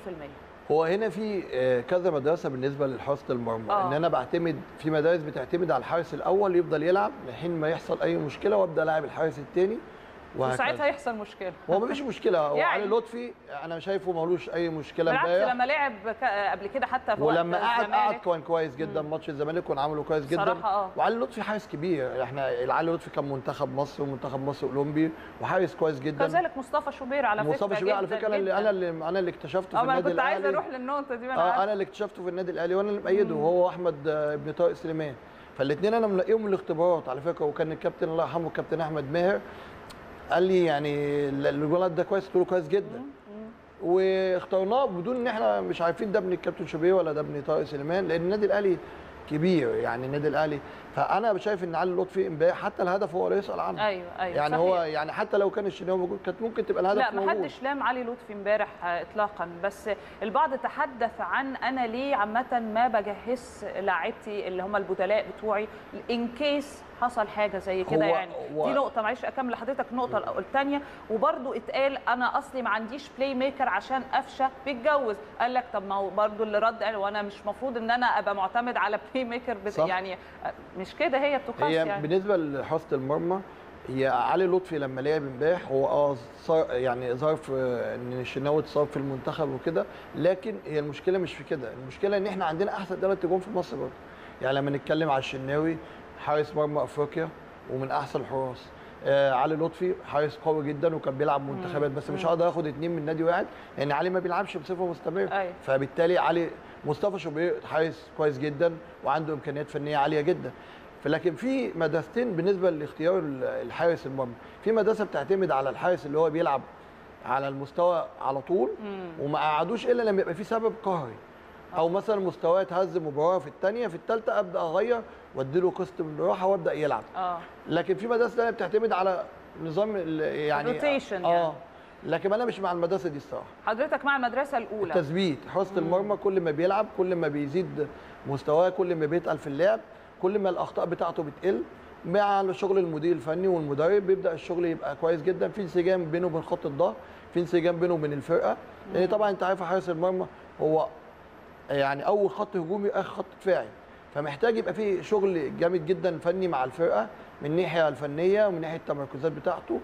90% هو هنا في آه، كذا مدرسه بالنسبه لحراسه المرمى آه. ان انا بعتمد في مدارس بتعتمد على الحارس الاول يفضل يلعب لحين ما يحصل اي مشكله وابدا لاعب الحارس الثاني وساعتها يحصل مشكله هو مفيش مشكله هو يعني. علي لطفي انا شايفه ملوش اي مشكله بالعكس امبارح لما لعب ك- قبل كده حتى في وقت ولما قعد قعد الزمالك كان كويس جدا ماتش الزمالك كان عامله كويس جدا صراحة آه. وعلي لطفي حارس كبير احنا علي لطفي كان منتخب مصر ومنتخب مصر اولمبي وحارس كويس جدا كذلك مصطفى شوبير على فكره مصطفى شوبير على جداً فكره انا اللي جداً. انا اللي انا اللي اكتشفته اه في ما انا النادي كنت عايزه الاهلي اروح للنقطه دي ما انا اه عارفة. انا اللي اكتشفته في النادي الاهلي وانا اللي مأيده وهو احمد آه، ابن طارق سليمان فالاثنين انا منقيهم من الاختبارات على فكره وكان الكابتن الله يرحمه الكابتن احمد ماهر قال لي يعني ال- الولد ده كويس قلت له كويس جدا واخترناه بدون ان احنا مش عارفين ده ابن الكابتن شوبير ولا ده ابن طارق سليمان لان النادي الاهلي كبير يعني النادي الاهلي فانا شايف ان علي لطفي امبارح حتى الهدف هو لا يسال عنه ايوه ايوه يعني صحيح. هو يعني حتى لو كان الشناوي موجود كانت ممكن تبقى الهدف لا ما موجود حدش لام علي لطفي امبارح آه، اطلاقا بس البعض تحدث عن انا ليه عامه ما بجهز لاعبتي اللي هم البدلاء بتوعي ان كيس حصل حاجه زي كده هو- يعني هو- دي نقطه معلش اكمل لحضرتك النقطه الثانيه وبرده اتقال انا اصلي ما عنديش بلاي ميكر عشان قفشه بيتجوز قال لك طب ما هو برده اللي رد قال وانا مش مفروض ان انا ابقى معتمد على بلاي ميكر بت... صح. يعني آه، مش كده هي بتقاس هي يعني بالنسبه لحراسه المرمى هي علي لطفي لما لعب امبارح هو اه صار يعني ظرف آه، ان الشناوي اتصاب في المنتخب وكده لكن هي المشكله مش في كده المشكله ان احنا عندنا احسن ثلاث نجوم في مصر برضه يعني لما نتكلم على الشناوي حارس مرمى افريقيا ومن احسن الحراس آه علي لطفي حارس قوي جدا وكان بيلعب منتخبات بس مش مم. هقدر اخد اتنين من نادي واحد لان علي ما بيلعبش بصفه مستمره أيوة. فبالتالي علي مصطفى شوبير حارس كويس جدا وعنده امكانيات فنيه عاليه جدا فلكن في مدرستين بالنسبه لاختيار ال- الحارس المرمى في مدرسه بتعتمد على الحارس اللي هو بيلعب على المستوى على طول وما قعدوش الا لما يبقى في سبب قهري او مثلا مستواه اتهز مباراه في الثانيه في الثالثه ابدا اغير واديله قسط من الراحه وابدا يلعب اه لكن في مدارس ثانيه بتعتمد على نظام ال- يعني Rotation يعني. اه لكن انا مش مع المدرسه دي الصراحه حضرتك مع المدرسه الاولى التثبيت حراسه المرمى كل ما بيلعب كل ما بيزيد مستواه كل ما بيتقل في اللعب كل ما الاخطاء بتاعته بتقل مع شغل المدير الفني والمدرب بيبدا الشغل يبقى كويس جدا في انسجام بينه وبين خط الظهر في انسجام بينه وبين الفرقه لان طبعا انت عارف حارس المرمى هو يعني اول خط هجومي اخر خط دفاعي فمحتاج يبقى في شغل جامد جدا فني مع الفرقه من الناحيه الفنيه ومن ناحيه التمركزات بتاعته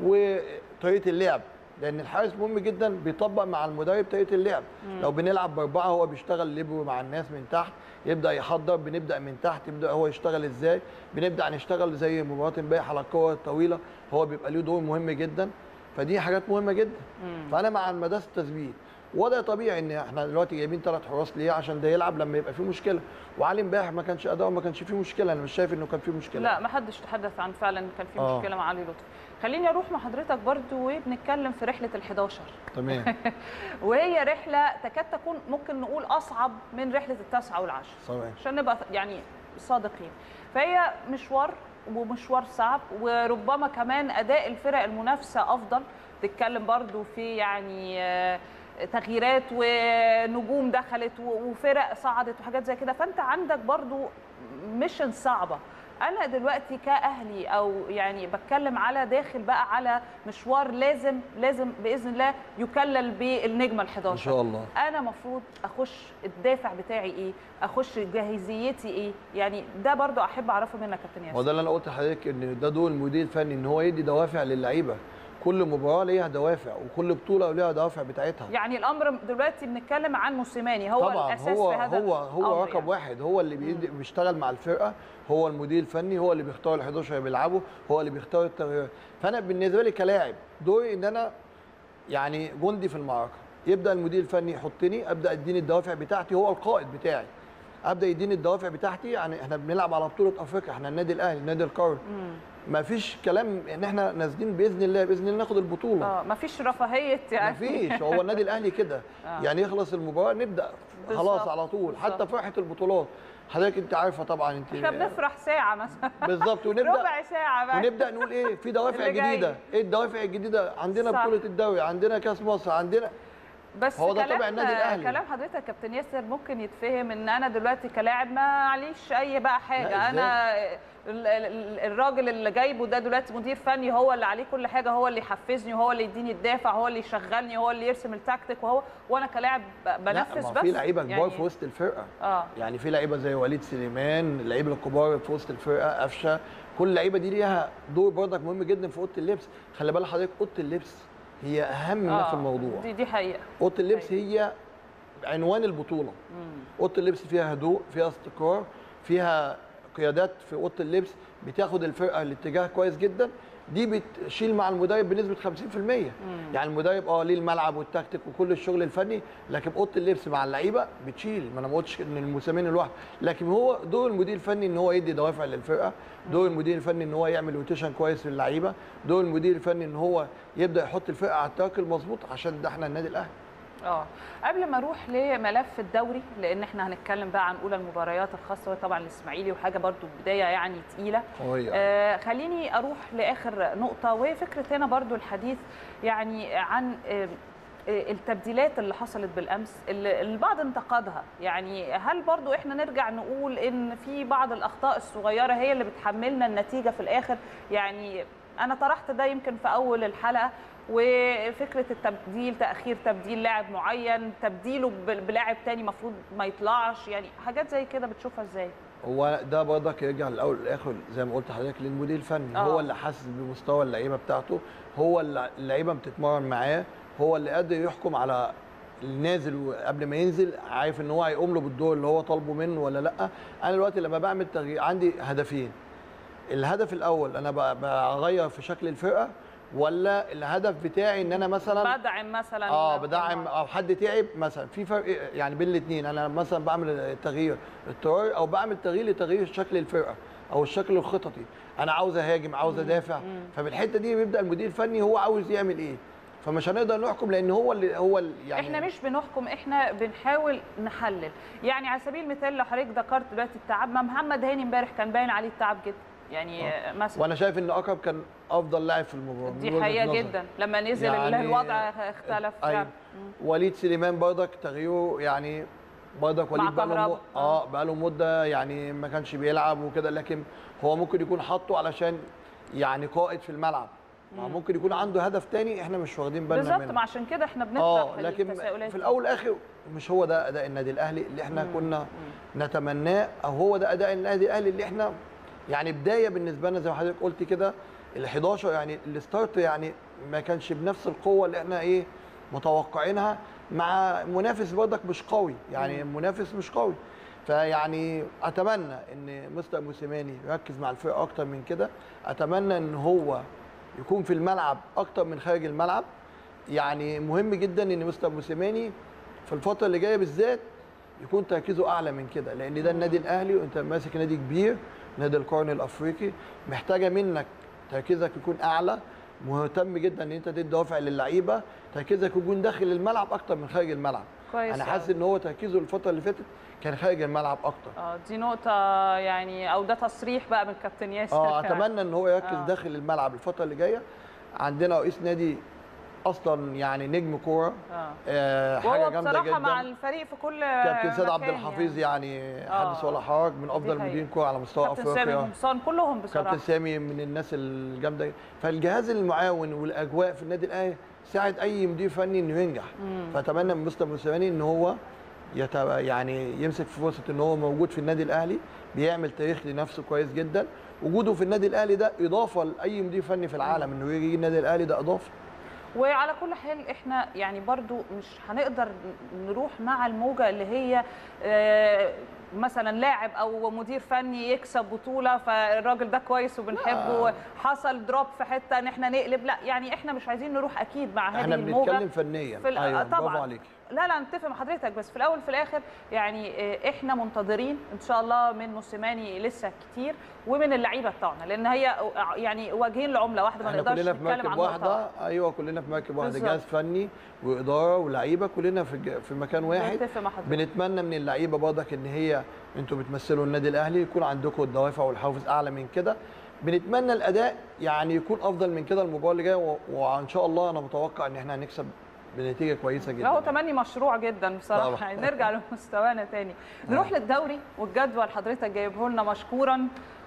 وطريقه اللعب لان الحارس مهم جدا بيطبق مع المدرب طريقه اللعب مم. لو بنلعب باربعه هو بيشتغل ليبرو مع الناس من تحت يبدا يحضر بنبدا من تحت يبدا هو يشتغل ازاي بنبدا نشتغل زي مباراه امبارح على الكور الطويله هو بيبقى له دور مهم جدا فدي حاجات مهمه جدا فانا مع مدرسه التثبيت وده طبيعي ان احنا دلوقتي جايبين ثلاث حراس ليه عشان ده يلعب لما يبقى فيه مشكله وعلي امبارح ما كانش اداؤه ما كانش فيه مشكله انا مش شايف انه كان فيه مشكله لا ما حدش تحدث عن فعلا إن كان في آه. مشكله مع علي لطفي خليني اروح مع حضرتك برضو وبنتكلم في رحله ال11 تمام وهي رحله تكاد تكون ممكن نقول اصعب من رحله التاسعه والعشره صحيح عشان نبقى يعني صادقين فهي مشوار ومشوار صعب وربما كمان اداء الفرق المنافسه افضل تتكلم برضو في يعني آه، تغييرات ونجوم دخلت و- وفرق صعدت وحاجات زي كده فانت عندك برضو ميشن صعبه انا دلوقتي كاهلي او يعني بتكلم على داخل بقى على مشوار لازم لازم باذن الله يكلل بالنجمه ال11 ان شاء الله انا مفروض اخش الدافع بتاعي ايه اخش جاهزيتي ايه يعني ده برضو احب اعرفه منك يا كابتن هو ياسر ده اللي انا قلت لحضرتك ان ده دور المدير الفني ان هو يدي دوافع للعيبه كل مباراه ليها دوافع وكل بطوله ليها دوافع بتاعتها يعني الامر دلوقتي بنتكلم عن موسيماني هو طبعا الاساس هو في هذا هو هو الأمر رقم واحد هو اللي بيدي بيشتغل مع الفرقه هو المدير الفني هو اللي بيختار ال 11 اللي بيلعبوا هو اللي بيختار التغييرات فانا بالنسبه لي كلاعب دوري ان انا يعني جندي في المعركه يبدا المدير الفني يحطني ابدا اديني الدوافع بتاعتي هو القائد بتاعي ابدا يديني الدوافع بتاعتي يعني احنا بنلعب على بطوله افريقيا احنا النادي الاهلي النادي القومي ما فيش كلام ان احنا نازلين باذن الله باذن الله ناخد البطوله اه مفيش رفاهيه يعني مفيش هو النادي الاهلي كده آه. يعني يخلص المباراه نبدا خلاص بالظبط، على طول بالظبط. حتى فرحه البطولات حضرتك انت عارفه طبعا انت احنا بنفرح ساعه مثلا بالظبط ونبدا ربع ساعه بقى ونبدا نقول ايه في دوافع اللي جاي. جديده ايه الدوافع الجديده عندنا صح. بطوله الدوري عندنا كاس مصر عندنا بس هو ده كلام طبع النادي الأهلي. كلام حضرتك يا كابتن ياسر ممكن يتفهم ان انا دلوقتي كلاعب ما عليش اي بقى حاجه لا، انا ال- ال- الراجل اللي جايبه ده دلوقتي مدير فني هو اللي عليه كل حاجه هو اللي يحفزني وهو اللي يديني الدافع هو اللي يشغلني هو اللي يرسم التكتيك وهو وانا كلاعب ب- لا بنفذ ما بس في لعيبه كبار يعني في وسط الفرقه اه يعني في لعيبه زي وليد سليمان اللعيبه الكبار في وسط الفرقه قفشه كل اللعيبه دي ليها دور برضك مهم جدا في اوضه اللبس خلي بالك حضرتك اوضه اللبس هي اهم ما في الموضوع دي دي حقيقه اوضه اللبس هي عنوان البطوله اوضه اللبس فيها هدوء فيها استقرار فيها قيادات في اوضه اللبس بتاخد الفرقه الاتجاه كويس جدا دي بتشيل مع المدرب بنسبه 50% يعني المدرب اه ليه الملعب والتكتيك وكل الشغل الفني لكن اوضه اللبس مع اللعيبه بتشيل ما انا ما قلتش ان الموسمين لوحده لكن هو دور المدير الفني ان هو يدي دوافع للفرقه دور المدير الفني ان هو يعمل روتيشن كويس للعيبه دور المدير الفني ان هو يبدا يحط الفرقه على التراك المظبوط عشان ده احنا النادي الاهلي اه قبل ما اروح لملف الدوري لان احنا هنتكلم بقى عن اولى المباريات الخاصه وهي طبعا الاسماعيلي وحاجه برضو بدايه يعني تقيله قوية. آه خليني اروح لاخر نقطه وهي فكره هنا برضو الحديث يعني عن آه آه، التبديلات اللي حصلت بالامس اللي البعض انتقدها يعني هل برضو احنا نرجع نقول ان في بعض الاخطاء الصغيره هي اللي بتحملنا النتيجه في الاخر يعني انا طرحت ده يمكن في اول الحلقه وفكره التبديل تاخير تبديل لاعب معين تبديله ب- بلاعب تاني المفروض ما يطلعش يعني حاجات زي كده بتشوفها ازاي هو ده برضك يرجع الاول والاخر زي ما قلت لحضرتك للمدير الفني آه. هو اللي حاسس بمستوى اللعيبه بتاعته هو اللي اللعيبه بتتمرن معاه هو اللي قادر يحكم على النازل قبل ما ينزل عارف ان هو هيقوم له بالدور اللي هو طالبه منه ولا لا انا دلوقتي لما بعمل تغيير عندي هدفين الهدف الاول انا ب- بغير في شكل الفرقه ولا الهدف بتاعي ان انا مثلا بدعم مثلا اه بدعم او حد تعب مثلا في فرق يعني بين الاثنين انا مثلا بعمل تغيير اضطراري او بعمل تغيير لتغيير شكل الفرقه او الشكل الخططي انا عاوز اهاجم عاوز ادافع فبالحته دي بيبدا المدير الفني هو عاوز يعمل ايه فمش هنقدر نحكم لان هو اللي هو اللي يعني احنا مش بنحكم احنا بنحاول نحلل يعني على سبيل المثال لو حضرتك ذكرت دلوقتي التعب ما محمد هاني امبارح كان باين عليه التعب جدا يعني آه. مثلا وانا شايف ان اكرم كان افضل لاعب في المباراه من دي وجهة حقيقه نظري. جدا لما نزل يعني- الوضع اختلف أيوة. فعلا. وليد سليمان برضك تغييره يعني برضك مع وليد بقى له كهربا. اه بقى له مده يعني ما كانش بيلعب وكده لكن هو ممكن يكون حاطه علشان يعني قائد في الملعب ما مم. ممكن يكون عنده هدف تاني احنا مش واخدين بالنا بالظبط منه ما عشان كده احنا بنطرح اه لكن التساؤلات في الاول والاخر مش هو ده اداء النادي الاهلي اللي احنا كنا نتمناه او هو ده اداء النادي الاهلي اللي احنا يعني بدايه بالنسبه لنا زي ما حضرتك قلت كده ال 11 يعني الستارت يعني ما كانش بنفس القوه اللي احنا ايه متوقعينها مع منافس برضك مش قوي يعني منافس مش قوي فيعني اتمنى ان مستر موسيماني يركز مع الفرقه اكتر من كده اتمنى ان هو يكون في الملعب اكتر من خارج الملعب يعني مهم جدا ان مستر موسيماني في الفتره اللي جايه بالذات يكون تركيزه اعلى من كده لان ده النادي الاهلي وانت ماسك نادي كبير نادي القرن الافريقي محتاجه منك تركيزك يكون اعلى مهتم جدا ان انت تدي دوافع للعيبه تركيزك يكون داخل الملعب اكتر من خارج الملعب كويس انا أوي. حاسس ان هو تركيزه الفتره اللي فاتت كان خارج الملعب اكتر اه دي نقطة يعني او ده تصريح بقى من كابتن ياسر اه فعلا. اتمنى ان هو يركز آه. داخل الملعب الفتره اللي جايه عندنا رئيس نادي اصلا يعني نجم كوره اه آه حاجه وهو جامده بصراحة جدا مع الفريق في كل كابتن سيد عبد مكان الحفيظ يعني, آه. حدث ولا حرج من افضل حقيقة. مديرين كوره على مستوى كابتن سامي افريقيا قمصان كلهم بصراحة كابتن سامي من الناس الجامده فالجهاز المعاون والاجواء في النادي الاهلي ساعد اي مدير فني انه ينجح مم. فاتمنى من مستر موسيماني ان هو يت... يعني يمسك في فرصه ان هو موجود في النادي الاهلي بيعمل تاريخ لنفسه كويس جدا وجوده في النادي الاهلي ده اضافه لاي مدير فني في العالم انه يجي النادي الاهلي ده اضافه وعلى كل حال احنا يعني برضو مش هنقدر نروح مع الموجة اللي هي آه، مثلا لاعب او مدير فني يكسب بطولة فالراجل ده كويس وبنحبه لا. حصل دروب في حتة ان احنا نقلب لا يعني احنا مش عايزين نروح اكيد مع هذه احنا الموجة بنتكلم فنيا في ال- ايوه طبعا برافو عليك لا لا نتفق مع حضرتك بس في الاول وفي الاخر يعني آه، احنا منتظرين ان شاء الله من موسيماني لسه كتير ومن اللعيبه بتاعنا لان هي آه، يعني وجهين لعمله واحده ما احنا نقدرش كلنا في نتكلم مركب عن نقطة واحده ايوه كلنا في مركب واحده بالظبط. جهاز فني واداره ولاعيبه كلنا في ج- في مكان واحد بتفق مع حضرتك. بنتمنى من اللعيبه برضك ان هي انتوا بتمثلوا النادي الاهلي يكون عندكم الدوافع والحافز اعلى من كده بنتمنى الاداء يعني يكون افضل من كده المباراه اللي جايه و- وان شاء الله انا متوقع ان احنا هنكسب بنتيجه كويسه لا جدا هو تمني مشروع جدا بصراحه طبعا. يعني نرجع لمستوانا تاني نروح للدوري والجدول حضرتك جايبه لنا مشكورا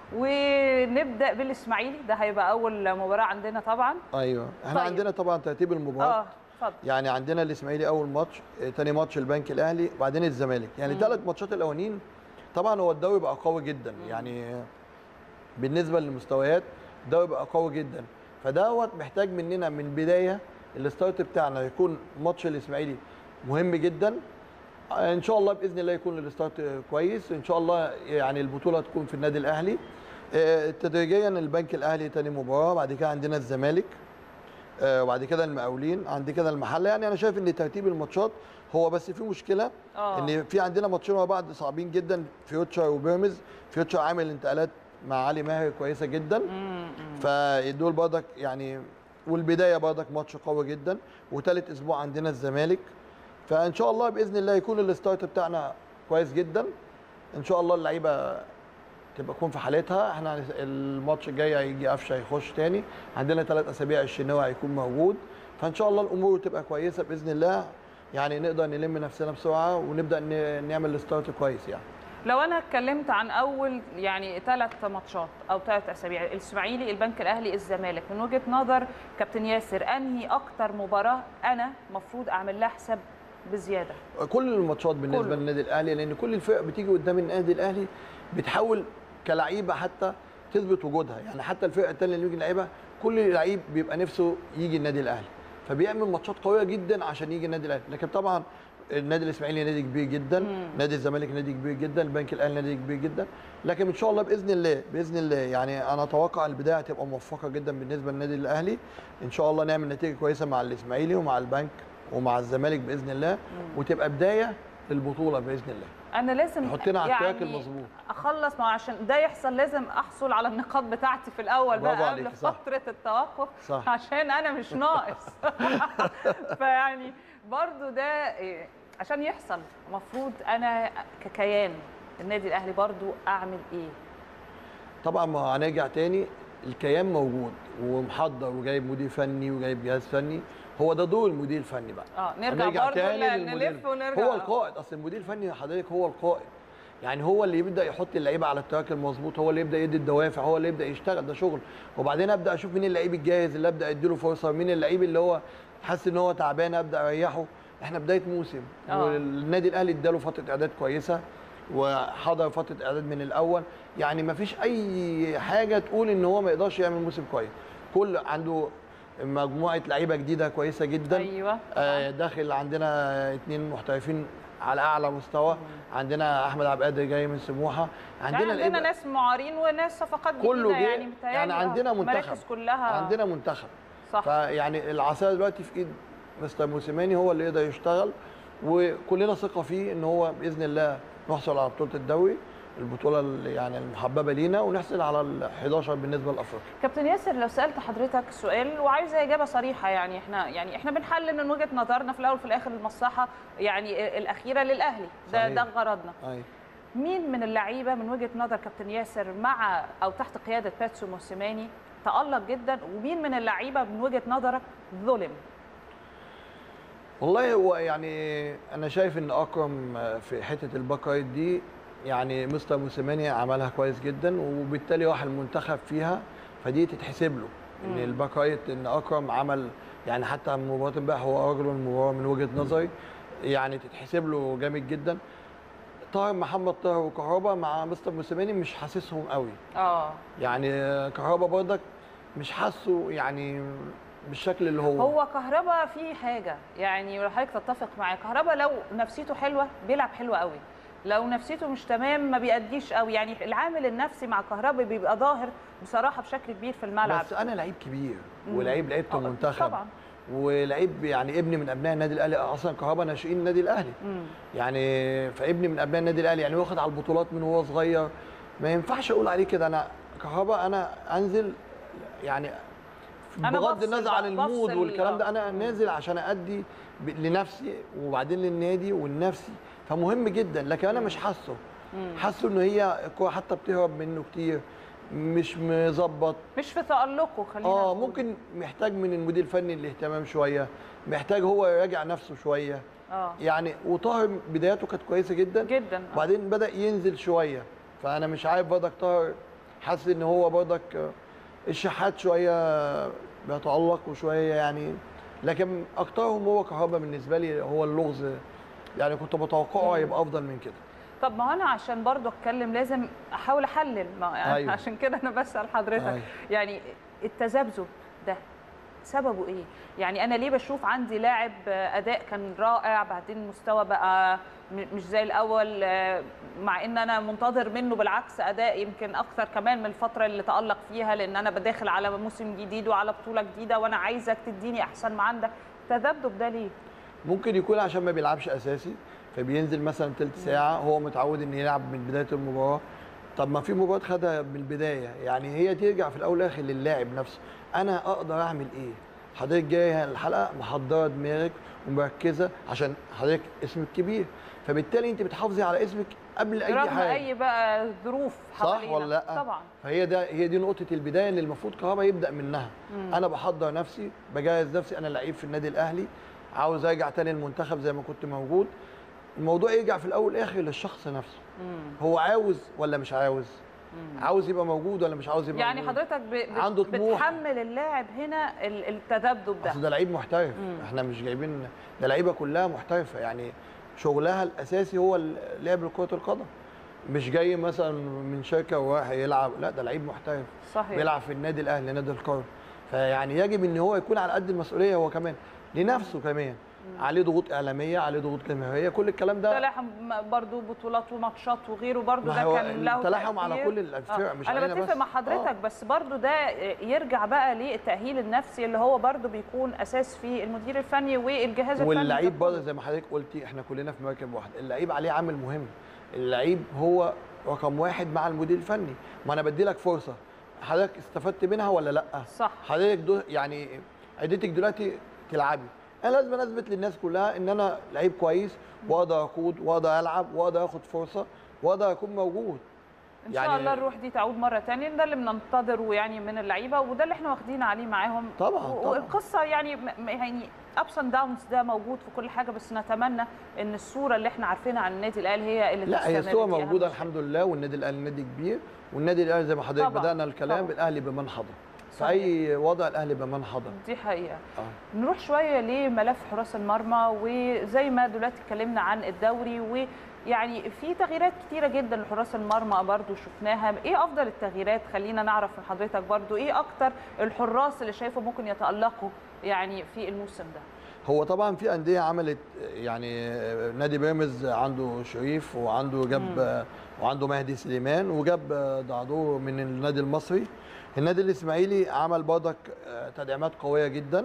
ونبدا بالاسماعيلي ده هيبقى اول مباراه عندنا طبعا ايوه احنا طيب. عندنا طبعا ترتيب المباراه اه اتفضل يعني عندنا الاسماعيلي اول ماتش آه، تاني ماتش البنك الاهلي وبعدين الزمالك يعني مم. ثلاث ماتشات الاولانيين طبعا هو الدوري بقى قوي جدا يعني آه، بالنسبه للمستويات الدوري بقى قوي جدا فدوت محتاج مننا من بدايه الستارت بتاعنا يكون ماتش الاسماعيلي مهم جدا آه، ان شاء الله باذن الله يكون الستارت آه، كويس ان شاء الله يعني البطوله تكون في النادي الاهلي آه، تدريجيا البنك الاهلي تاني مباراه بعد كده عندنا الزمالك آه، وبعد كده المقاولين عند كده المحله يعني انا شايف ان ترتيب الماتشات هو بس في مشكله اه ان في عندنا ماتشين ورا بعض صعبين جدا فيوتشر وبيراميدز فيوتشر عامل انتقالات مع علي ماهر كويسه جدا فدول برضك يعني والبدايه برضك ماتش قوي جدا وثالث اسبوع عندنا الزمالك فان شاء الله باذن الله يكون الستارت بتاعنا كويس جدا ان شاء الله اللعيبه تبقى تكون في حالتها احنا الماتش الجاي هيجي قفشه يخش تاني عندنا ثلاث اسابيع الشناوي هيكون موجود فان شاء الله الامور تبقى كويسه باذن الله يعني نقدر نلم نفسنا بسرعه ونبدا ن- نعمل الستارت كويس يعني لو انا اتكلمت عن اول يعني ثلاث ماتشات او ثلاث اسابيع الاسماعيلي البنك الاهلي الزمالك من وجهه نظر كابتن ياسر انهي اكتر مباراه انا مفروض اعمل لها حساب بزياده كل الماتشات بالنسبه كله. للنادي الاهلي لان كل الفرق بتيجي قدام النادي الاهلي بتحاول كلعيبه حتى تثبت وجودها يعني حتى الفرقه الثانيه اللي بيجي لعيبه كل لعيب بيبقى نفسه يجي النادي الاهلي فبيعمل ماتشات قويه جدا عشان يجي النادي الاهلي لكن طبعا النادي الاسماعيلي نادي كبير جدا نادي الزمالك نادي كبير جدا البنك الاهلي نادي كبير جدا لكن ان شاء الله باذن الله باذن الله يعني انا اتوقع البدايه هتبقى موفقه جدا بالنسبه للنادي الاهلي ان شاء الله نعمل نتيجه كويسه مع الاسماعيلي ومع البنك ومع الزمالك باذن الله وتبقى بدايه للبطوله باذن الله انا لازم يحطنا على التراك المظبوط. اخلص ما هو عشان ده يحصل لازم احصل على النقاط بتاعتي في الاول برافو بقى عليكي، قبل صح. فتره التوقف صح. عشان انا مش ناقص فيعني برضو ده إيه، عشان يحصل المفروض انا ككيان النادي الاهلي برضو اعمل ايه طبعا ما هنرجع تاني الكيان موجود ومحضر وجايب مدير فني وجايب جهاز فني هو ده دور المدير الفني بقى اه نرجع هنرجع برضو تاني ل- للمدير. نلف ونرجع هو آه. القائد اصل المدير الفني حضرتك هو القائد يعني هو اللي يبدا يحط اللعيبه على التراك المظبوط هو اللي يبدا يدي الدوافع هو اللي يبدا يشتغل ده شغل وبعدين ابدا اشوف مين اللعيب الجاهز اللي ابدا اديله فرصه مين اللعيب اللي هو حاسس ان هو تعبان ابدا اريحه احنا بدايه موسم آه. والنادي الاهلي اداله فتره اعداد كويسه وحضر فتره اعداد من الاول يعني ما فيش اي حاجه تقول ان هو ما يقدرش يعمل موسم كويس كل عنده مجموعه لعيبه جديده كويسه جدا ايوه آه، داخل عندنا اثنين محترفين على اعلى مستوى عندنا احمد عبد القادر جاي من سموحه عندنا عندنا عندنا لعيبة- ناس معارين وناس صفقات كله جديده جه يعني متهيألي يعني آه، عندنا منتخب المراكز كلها عندنا منتخب صح فيعني العصايه دلوقتي في ايد مستر موسيماني هو اللي يقدر يشتغل وكلنا ثقه فيه ان هو باذن الله نحصل على بطوله الدوري البطوله اللي يعني المحببه لينا ونحصل على ال 11 بالنسبه لافريقيا كابتن ياسر لو سالت حضرتك سؤال وعايزه اجابه صريحه يعني احنا يعني احنا بنحلل من وجهه نظرنا في الاول وفي الاخر المصلحه يعني الاخيره للاهلي ده صحيح. ده غرضنا أي. مين من اللعيبه من وجهه نظر كابتن ياسر مع او تحت قياده باتسو موسيماني تالق جدا ومين من اللعيبه من وجهه نظرك ظلم والله هو يعني انا شايف ان اكرم في حته الباك رايت دي يعني مستر موسيماني عملها كويس جدا وبالتالي راح المنتخب فيها فدي تتحسب له ان الباك رايت ان اكرم عمل يعني حتى مباراه امبارح هو رجل المباراه من وجهه نظري يعني تتحسب له جامد جدا طاهر محمد طاهر وكهربا مع مستر موسيماني مش حاسسهم قوي اه يعني كهربا برضك مش حاسه يعني بالشكل اللي هو هو كهربا في حاجه يعني لو حضرتك تتفق معايا كهربا لو نفسيته حلوه بيلعب حلو قوي لو نفسيته مش تمام ما بيأديش قوي يعني العامل النفسي مع كهربا بيبقى ظاهر بصراحه بشكل كبير في الملعب بس انا لعيب كبير مم. ولعيب لعيبه آه، المنتخب طبعا ولعيب يعني ابني من ابناء النادي الاهلي اصلا كهربا ناشئين النادي الاهلي مم. يعني فابني من ابناء النادي الاهلي يعني واخد على البطولات من وهو صغير ما ينفعش اقول عليه كده انا كهربا انا انزل يعني أنا بغض بفصل النظر عن بقى، المود بفصل، والكلام ده آه. انا نازل عشان ادي ب- لنفسي وبعدين للنادي والنفسي فمهم جدا لكن انا مش حاسه حاسه ان هي الكوره حتى بتهرب منه كتير مش مظبط مش في تألقه خلينا اه نقول. ممكن محتاج من المدير الفني الاهتمام شويه محتاج هو يراجع نفسه شويه اه يعني وطاهر بداياته كانت كويسه جدا جدا آه. وبعدين بدا ينزل شويه فانا مش عارف برضك طاهر حاسس ان هو برضك آه، الشحات شويه بيتالق وشويه يعني لكن اكترهم هو كهربا بالنسبه لي هو اللغز يعني كنت متوقعه يبقى افضل من كده طب ما هو انا عشان برضو اتكلم لازم احاول احلل ما يعني أيوة. عشان كده انا بسال حضرتك أيوة. يعني التذبذب ده سببه ايه؟ يعني انا ليه بشوف عندي لاعب اداء كان رائع بعدين مستوى بقى م- مش زي الاول آه، مع ان انا منتظر منه بالعكس اداء يمكن اكثر كمان من الفتره اللي تالق فيها لان انا بداخل على موسم جديد وعلى بطوله جديده وانا عايزك تديني احسن ما عندك التذبذب ده ليه؟ ممكن يكون عشان ما بيلعبش اساسي فبينزل مثلا تلت ساعه هو متعود ان يلعب من بدايه المباراه طب ما في مباراه خدها من البدايه يعني هي ترجع في الاول والاخر للاعب نفسه انا اقدر اعمل ايه حضرتك جايه الحلقه محضره دماغك ومركزه عشان حضرتك اسمك كبير فبالتالي انت بتحافظي على اسمك قبل اي رغم حاجه اي بقى ظروف صح حوالينا. ولا لا طبعا فهي ده هي دي نقطه البدايه اللي المفروض كهربا يبدا منها مم. انا بحضر نفسي بجهز نفسي انا لعيب في النادي الاهلي عاوز ارجع تاني المنتخب زي ما كنت موجود الموضوع يرجع في الاول والاخر للشخص نفسه مم. هو عاوز ولا مش عاوز عاوز يبقى موجود ولا مش عاوز يبقى يعني موجود حضرتك ب... بت- عنده طموح. بتحمل اللاعب هنا ال- التذبذب ده اصل ده لعيب محترف مم. احنا مش جايبين ده لعيبه كلها محترفه يعني شغلها الاساسي هو ال- لعب كره القدم مش جاي مثلا من شركه ورايح يلعب لا ده لعيب محترف صحيح بيلعب في النادي الاهلي نادي القرن فيعني يجب ان هو يكون على قد المسؤوليه هو كمان لنفسه كمان عليه ضغوط اعلاميه عليه ضغوط جماهيريه كل الكلام ده تلاحم برضو بطولات وماتشات وغيره برضو ما ده هو كان له التلاحم على تأثير. كل الفرق، آه. مش انا علينا بتفق بس. مع حضرتك آه. بس برضو ده يرجع بقى للتاهيل النفسي اللي هو برضو بيكون اساس في المدير الفني والجهاز الفني واللعيب ككل. برضه زي ما حضرتك قلتي احنا كلنا في مركب واحد اللعيب عليه عامل مهم اللعيب هو رقم واحد مع المدير الفني ما انا بدي لك فرصه حضرتك استفدت منها ولا لا صح حضرتك دو يعني عدتك دلوقتي تلعبي انا لازم اثبت للناس كلها ان انا لعيب كويس واقدر اقود واقدر العب واقدر اخد فرصه واقدر اكون موجود ان شاء الله الروح دي تعود مره تانية ده اللي بننتظره يعني من اللعيبه وده اللي احنا واخدين عليه معاهم طبعاً، و- طبعاً. والقصه يعني م- م- يعني ابس اند داونز ده موجود في كل حاجه بس نتمنى ان الصوره اللي احنا عارفينها عن النادي الاهلي هي اللي لا هي تستمر، الصوره دي أهم موجوده شيء. الحمد لله والنادي الاهلي نادي كبير والنادي الاهلي زي ما حضرتك طبعاً، بدانا الكلام طبعاً. الاهلي بمن حضر في صحيح. اي وضع الاهلي بمن حضر دي حقيقه آه. نروح شويه لملف حراس المرمى وزي ما دلوقتي اتكلمنا عن الدوري ويعني في تغييرات كتيره جدا لحراس المرمى برضو شفناها ايه افضل التغييرات خلينا نعرف من حضرتك برضو ايه اكتر الحراس اللي شايفه ممكن يتالقوا يعني في الموسم ده هو طبعا في انديه عملت يعني نادي بيراميدز عنده شريف وعنده جاب وعنده مهدي سليمان وجاب دعدور من النادي المصري النادي الاسماعيلي عمل برضك تدعيمات قويه جدا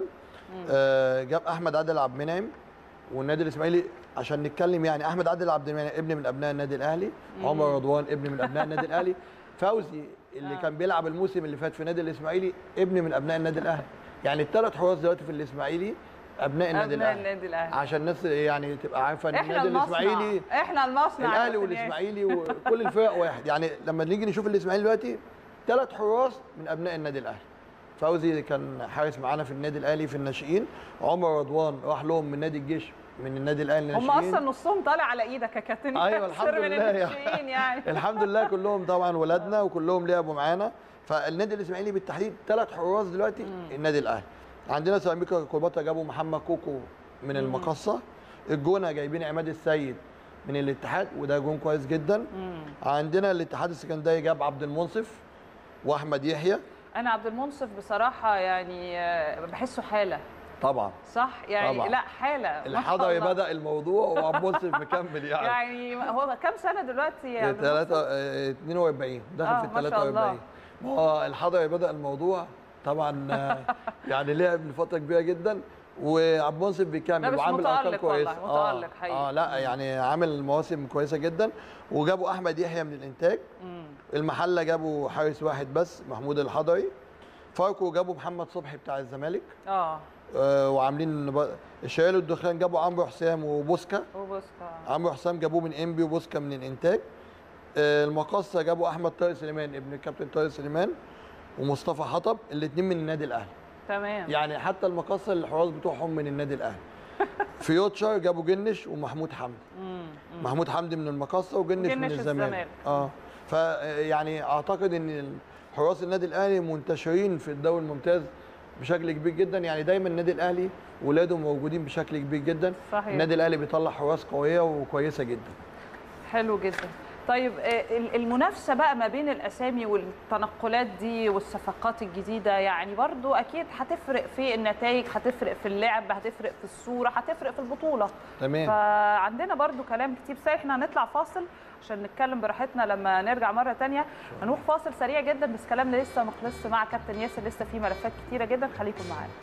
آه، جاب احمد عادل عبد المنعم والنادي الاسماعيلي عشان نتكلم يعني احمد عادل عبد المنعم ابن من ابناء النادي الاهلي عمر رضوان ابن من ابناء النادي الاهلي فوزي اللي كان بيلعب الموسم اللي فات في النادي الاسماعيلي ابن من ابناء النادي الاهلي يعني الثلاث حراس دلوقتي في الاسماعيلي ابناء النادي أبناء الاهلي النادي الاهلي عشان الناس يعني تبقى عارفه ان احنا النادي المصنع الاسماعيلي احنا المصنع يا الاهلي كابتن والاسماعيلي وكل الفرق واحد يعني لما نيجي نشوف الاسماعيلي دلوقتي ثلاث حراس من ابناء النادي الاهلي فوزي كان حارس معانا في النادي الاهلي في الناشئين عمر رضوان راح لهم من نادي الجيش من النادي الاهلي هم الناشئين اصلا نصهم طالع على ايدك يا كابتن ايوه الحمد سر من لله الناشئين يعني الحمد لله كلهم طبعا ولادنا وكلهم لعبوا معانا فالنادي الاسماعيلي بالتحديد ثلاث حراس دلوقتي النادي الاهلي عندنا سيراميكا كليوباترا جابوا محمد كوكو من المقصه الجونه جايبين عماد السيد من الاتحاد وده جون كويس جدا عندنا الاتحاد السكندري جاب عبد المنصف واحمد يحيى انا عبد المنصف بصراحه يعني آه، بحسه حاله طبعا صح يعني طبعا. لا حاله ما شاء الحضري الله. بدا الموضوع وعبد المنصف مكمل يعني يعني هو كام سنه دلوقتي يا عبد المنصف؟ 3 42 داخل آه، في ما ال شاء الله. 43 ما هو الحضري بدا الموضوع طبعا آه، يعني لعب لفتره كبيره جدا وعبد المنصف لا، بيكمل بس وعامل ارقام متألق كويسه والله، متألق حقيقي. اه لا يعني عامل مواسم كويسه جدا وجابوا احمد يحيى من الانتاج مم. المحله جابوا حارس واحد بس محمود الحضري فاركو جابوا محمد صبحي بتاع الزمالك اه آه وعاملين ب- الشيال الدخان جابوا عمرو حسام وبوسكا وبوسكا عمرو حسام جابوه من انبي وبوسكا من الانتاج آه، المقصه جابوا احمد طارق سليمان ابن الكابتن طارق سليمان ومصطفى حطب الاثنين من النادي الاهلي تمام يعني حتى المقصه الحراس بتوعهم من النادي الاهلي فيوتشر جابوا جنش ومحمود حمدي مم. محمود حمدي من المقصه وجنش من جنش الزمالك الزمالك. اه فيعني اعتقد ان حراس النادي الاهلي منتشرين في الدوري الممتاز بشكل كبير جدا يعني دايما النادي الاهلي ولاده موجودين بشكل كبير جدا صحيح. النادي الاهلي بيطلع حراس قويه وكويسه جدا حلو جدا طيب آه، ال- المنافسه بقى ما بين الاسامي والتنقلات دي والصفقات الجديده يعني برضو اكيد هتفرق في النتائج هتفرق في اللعب هتفرق في الصوره هتفرق في البطوله تمام فعندنا برضو كلام كتير بس احنا هنطلع فاصل عشان نتكلم براحتنا لما نرجع مره تانية هنروح فاصل سريع جدا بس كلامنا لسه ما خلصش مع كابتن ياسر لسه في ملفات كتيره جدا خليكم معانا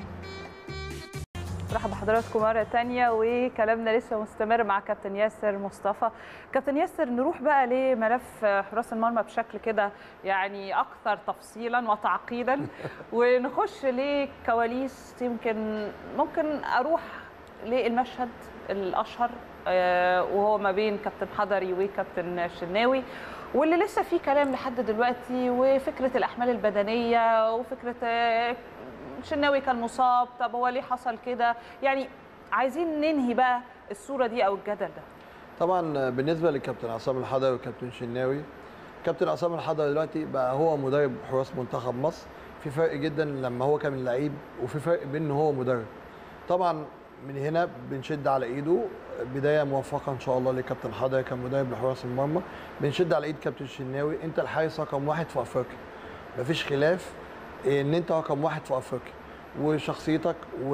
مرحبا بحضراتكم مرة تانية وكلامنا لسه مستمر مع كابتن ياسر مصطفى كابتن ياسر نروح بقى لملف حراس المرمى بشكل كده يعني أكثر تفصيلا وتعقيدا ونخش لكواليس يمكن ممكن أروح للمشهد الأشهر آه، وهو ما بين كابتن حضري وكابتن شناوي واللي لسه فيه كلام لحد دلوقتي وفكرة الأحمال البدنية وفكرة آه، شناوي كان مصاب طب هو ليه حصل كده يعني عايزين ننهي بقى الصوره دي او الجدل ده طبعا بالنسبه للكابتن عصام الحضري والكابتن شناوي كابتن عصام الحضري دلوقتي بقى هو مدرب حراس منتخب مصر في فرق جدا لما هو كان لعيب وفي فرق بين ان هو مدرب طبعا من هنا بنشد على ايده بدايه موفقه ان شاء الله لكابتن حضري كمدرب لحراس المرمى بنشد على ايد كابتن الشناوي انت الحارس رقم واحد في افريقيا مفيش خلاف ان انت رقم واحد في افريقيا وشخصيتك و...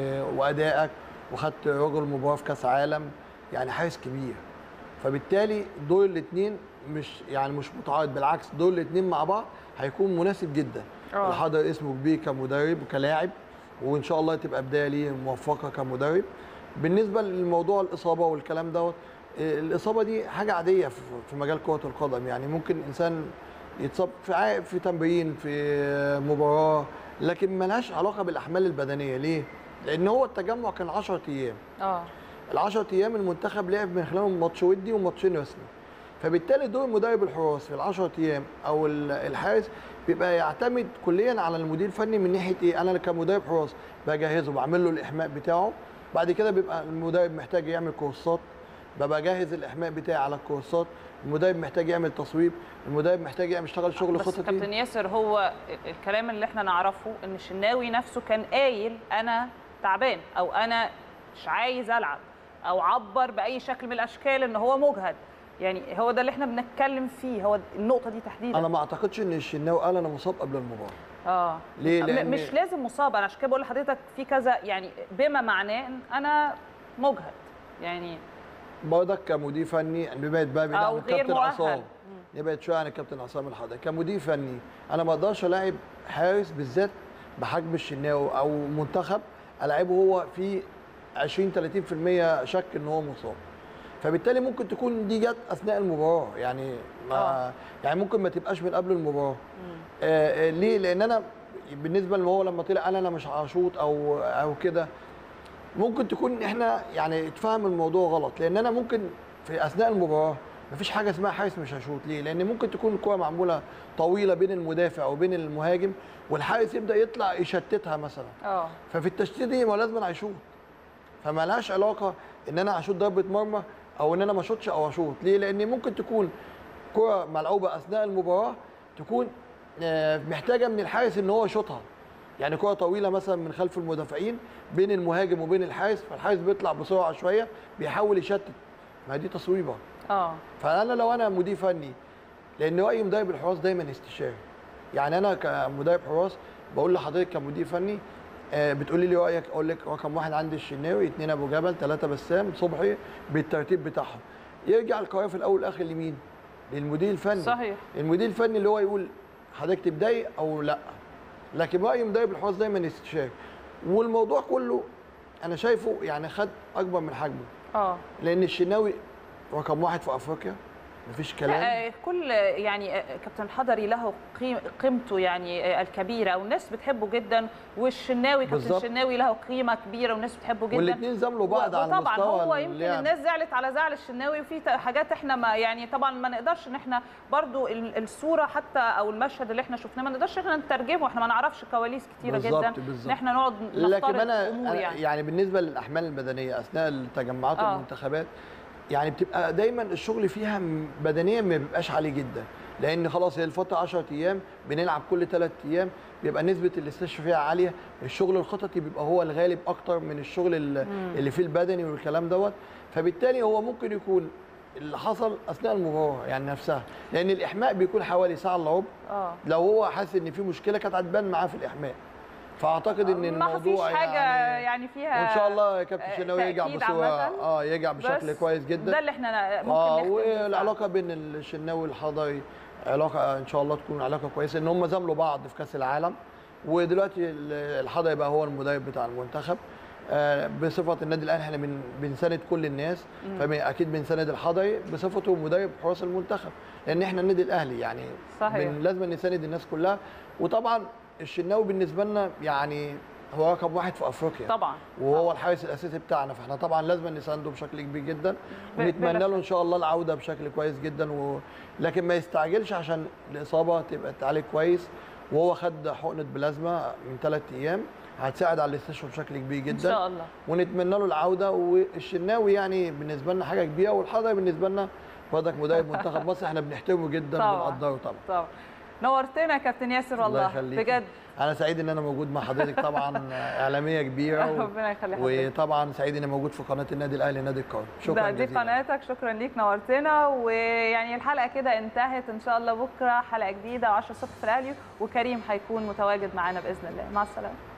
وادائك وخدت رجل مباراه في كاس عالم يعني حارس كبير فبالتالي دول الاثنين مش يعني مش متعارض بالعكس دول الاثنين مع بعض هيكون مناسب جدا آه. الحضر اسمه كبير كمدرب وكلاعب وان شاء الله تبقى بدايه ليه موفقه كمدرب بالنسبه للموضوع الاصابه والكلام دوت إيه، الاصابه دي حاجه عاديه في في مجال كره القدم يعني ممكن انسان يتصاب في عا- في تمرين في مباراه لكن ملهاش علاقه بالاحمال البدنيه ليه لان هو التجمع كان 10 ايام اه ال 10 ايام المنتخب لعب من خلالهم ماتش ودي وماتشين رسمي فبالتالي دور مدرب الحراس في ال 10 ايام او ال- الحارس بيبقى يعتمد كليا على المدير الفني من ناحيه ايه انا كمدرب حراس بجهزه بعمل له الاحماء بتاعه بعد كده بيبقى المدرب محتاج يعمل كورسات ببقى جاهز الاحماء بتاعي على الكورسات المدرب محتاج يعمل تصويب المدرب محتاج يعمل يشتغل شغل بس خططي كابتن ياسر هو الكلام اللي احنا نعرفه ان الشناوي نفسه كان قايل انا تعبان او انا مش عايز العب او عبر باي شكل من الاشكال ان هو مجهد يعني هو ده اللي احنا بنتكلم فيه هو النقطه دي تحديدا انا ما اعتقدش ان الشناوي قال انا مصاب قبل المباراه اه ليه؟ م- لأن- مش لازم مصاب انا عشان كده بقول لحضرتك في كذا يعني بما معناه ان انا مجهد يعني برضك كمدير فني نبعد بقى بعيد أو عن غير الكابتن مؤهل. عصام نبعد شويه عن الكابتن عصام الحضري كمدير فني انا ما اقدرش الاعب حارس بالذات بحجم الشناوي او منتخب العبه هو في 20 30% شك ان هو مصاب فبالتالي ممكن تكون دي جت اثناء المباراه يعني ما يعني ممكن ما تبقاش من قبل المباراه آه آه، ليه لان انا بالنسبه له هو لما طلع قال انا مش هشوط او او كده ممكن تكون احنا يعني اتفهم الموضوع غلط لان انا ممكن في اثناء المباراه مفيش حاجه اسمها حارس مش هشوط ليه لان ممكن تكون الكره معموله طويله بين المدافع وبين المهاجم والحارس يبدا يطلع يشتتها مثلا اه ففي التشتيت دي ما لازم هيشوط فما لهاش علاقه ان انا اشوط ضربه مرمى او ان انا ما اشوطش او اشوط ليه لان ممكن تكون كره ملعوبه اثناء المباراه تكون آه، محتاجه من الحارس ان هو يشوطها يعني كره طويله مثلا من خلف المدافعين بين المهاجم وبين الحارس فالحارس بيطلع بسرعه شويه بيحاول يشتت ما دي تصويبه اه فانا لو انا مدير فني لان راي مدرب الحراس دايما استشاري يعني انا كمدرب حراس بقول لحضرتك كمدير فني آه، بتقولي لي رايك اقول لك رقم واحد عندي الشناوي اثنين ابو جبل ثلاثه بسام صبحي بالترتيب بتاعهم يرجع القرار في الاول والاخر لمين؟ للمدير الفني صحيح. المدير الفني اللي هو يقول حضرتك تبداي او لا لكن راي مدرب الحراس دايما استشاري والموضوع كله انا شايفه يعني خد اكبر من حجمه اه لان الشناوي رقم واحد في افريقيا مفيش كلام لا آه، كل يعني آه، كابتن الحضري له قيم- قيمته يعني آه، الكبيره والناس بتحبه جدا والشناوي كابتن بالظبط. الشناوي له قيمه كبيره والناس بتحبه جدا والاثنين زاملوا بعض على وطبعا مستوى هو يمكن اللعب. الناس زعلت على زعل الشناوي وفي ت- حاجات احنا ما يعني طبعا ما نقدرش ان احنا برضو ال- الصوره حتى او المشهد اللي احنا شفناه ما نقدرش احنا نترجمه احنا ما نعرفش كواليس كتيره بالظبط، جدا بالظبط. ان احنا نقعد لكن نفترض انا امور أنا يعني يعني بالنسبه للاحمال البدنيه اثناء التجمعات آه. المنتخبات يعني بتبقى دايما الشغل فيها م- بدنيا ما بيبقاش عالي جدا لان خلاص هي الفتره 10 ايام بنلعب كل 3 ايام بيبقى نسبه الاستشفاء فيها عاليه الشغل الخططي بيبقى هو الغالب اكتر من الشغل ال- اللي فيه البدني والكلام دوت فبالتالي هو ممكن يكون اللي حصل اثناء المباراه يعني نفسها لان الاحماء بيكون حوالي ساعه الا ربع اه لو هو حاسس ان في مشكله كانت هتبان معاه في الاحماء فاعتقد ان ما فيش الموضوع حاجه يعني يعني فيها وان شاء الله يا كابتن آه، شناوي يرجع تأكيد بصوره عامةً. اه يرجع بشكل بس كويس جدا ده اللي احنا ممكن اه نختم بيه والعلاقه بين الشناوي والحضري علاقه ان شاء الله تكون علاقه كويسه ان هم زاملوا بعض في كاس العالم ودلوقتي ال- الحضري بقى هو المدرب بتاع المنتخب آه، بصفه النادي الاهلي احنا بن- بنساند كل الناس فاكيد بنساند الحضري بصفته مدرب حراس المنتخب لان احنا النادي الاهلي يعني صحيح. بن- لازم نساند الناس كلها وطبعا الشناوي بالنسبه لنا يعني هو رقم واحد في افريقيا طبعا وهو الحارس الاساسي بتاعنا فاحنا طبعا لازم نسانده بشكل كبير جدا ب- ونتمنى بلا له ان شاء الله العوده بشكل كويس جدا و... لكن ما يستعجلش عشان الاصابه تبقى تعالج كويس وهو خد حقنه بلازما من ثلاث ايام هتساعد على الاستشفاء بشكل كبير ان جدا شاء الله ونتمنى له العوده والشناوي يعني بالنسبه لنا حاجه كبيره والحضري بالنسبه لنا برضك مدرب منتخب مصر احنا بنحترمه جدا طبعاً. وبنقدره طبعا طبعا نورتنا يا كابتن ياسر الله والله يخليك بجد انا سعيد ان انا موجود مع حضرتك طبعا اعلاميه كبيره و... ربنا يخلي حضرتك وطبعا سعيد اني موجود في قناه النادي الاهلي نادي القرن شكرا ده دي جزيلا قناتك شكرا ليك نورتنا ويعني الحلقه كده انتهت ان شاء الله بكره حلقه جديده و10 الصبح في الاهلي وكريم هيكون متواجد معانا باذن الله مع السلامه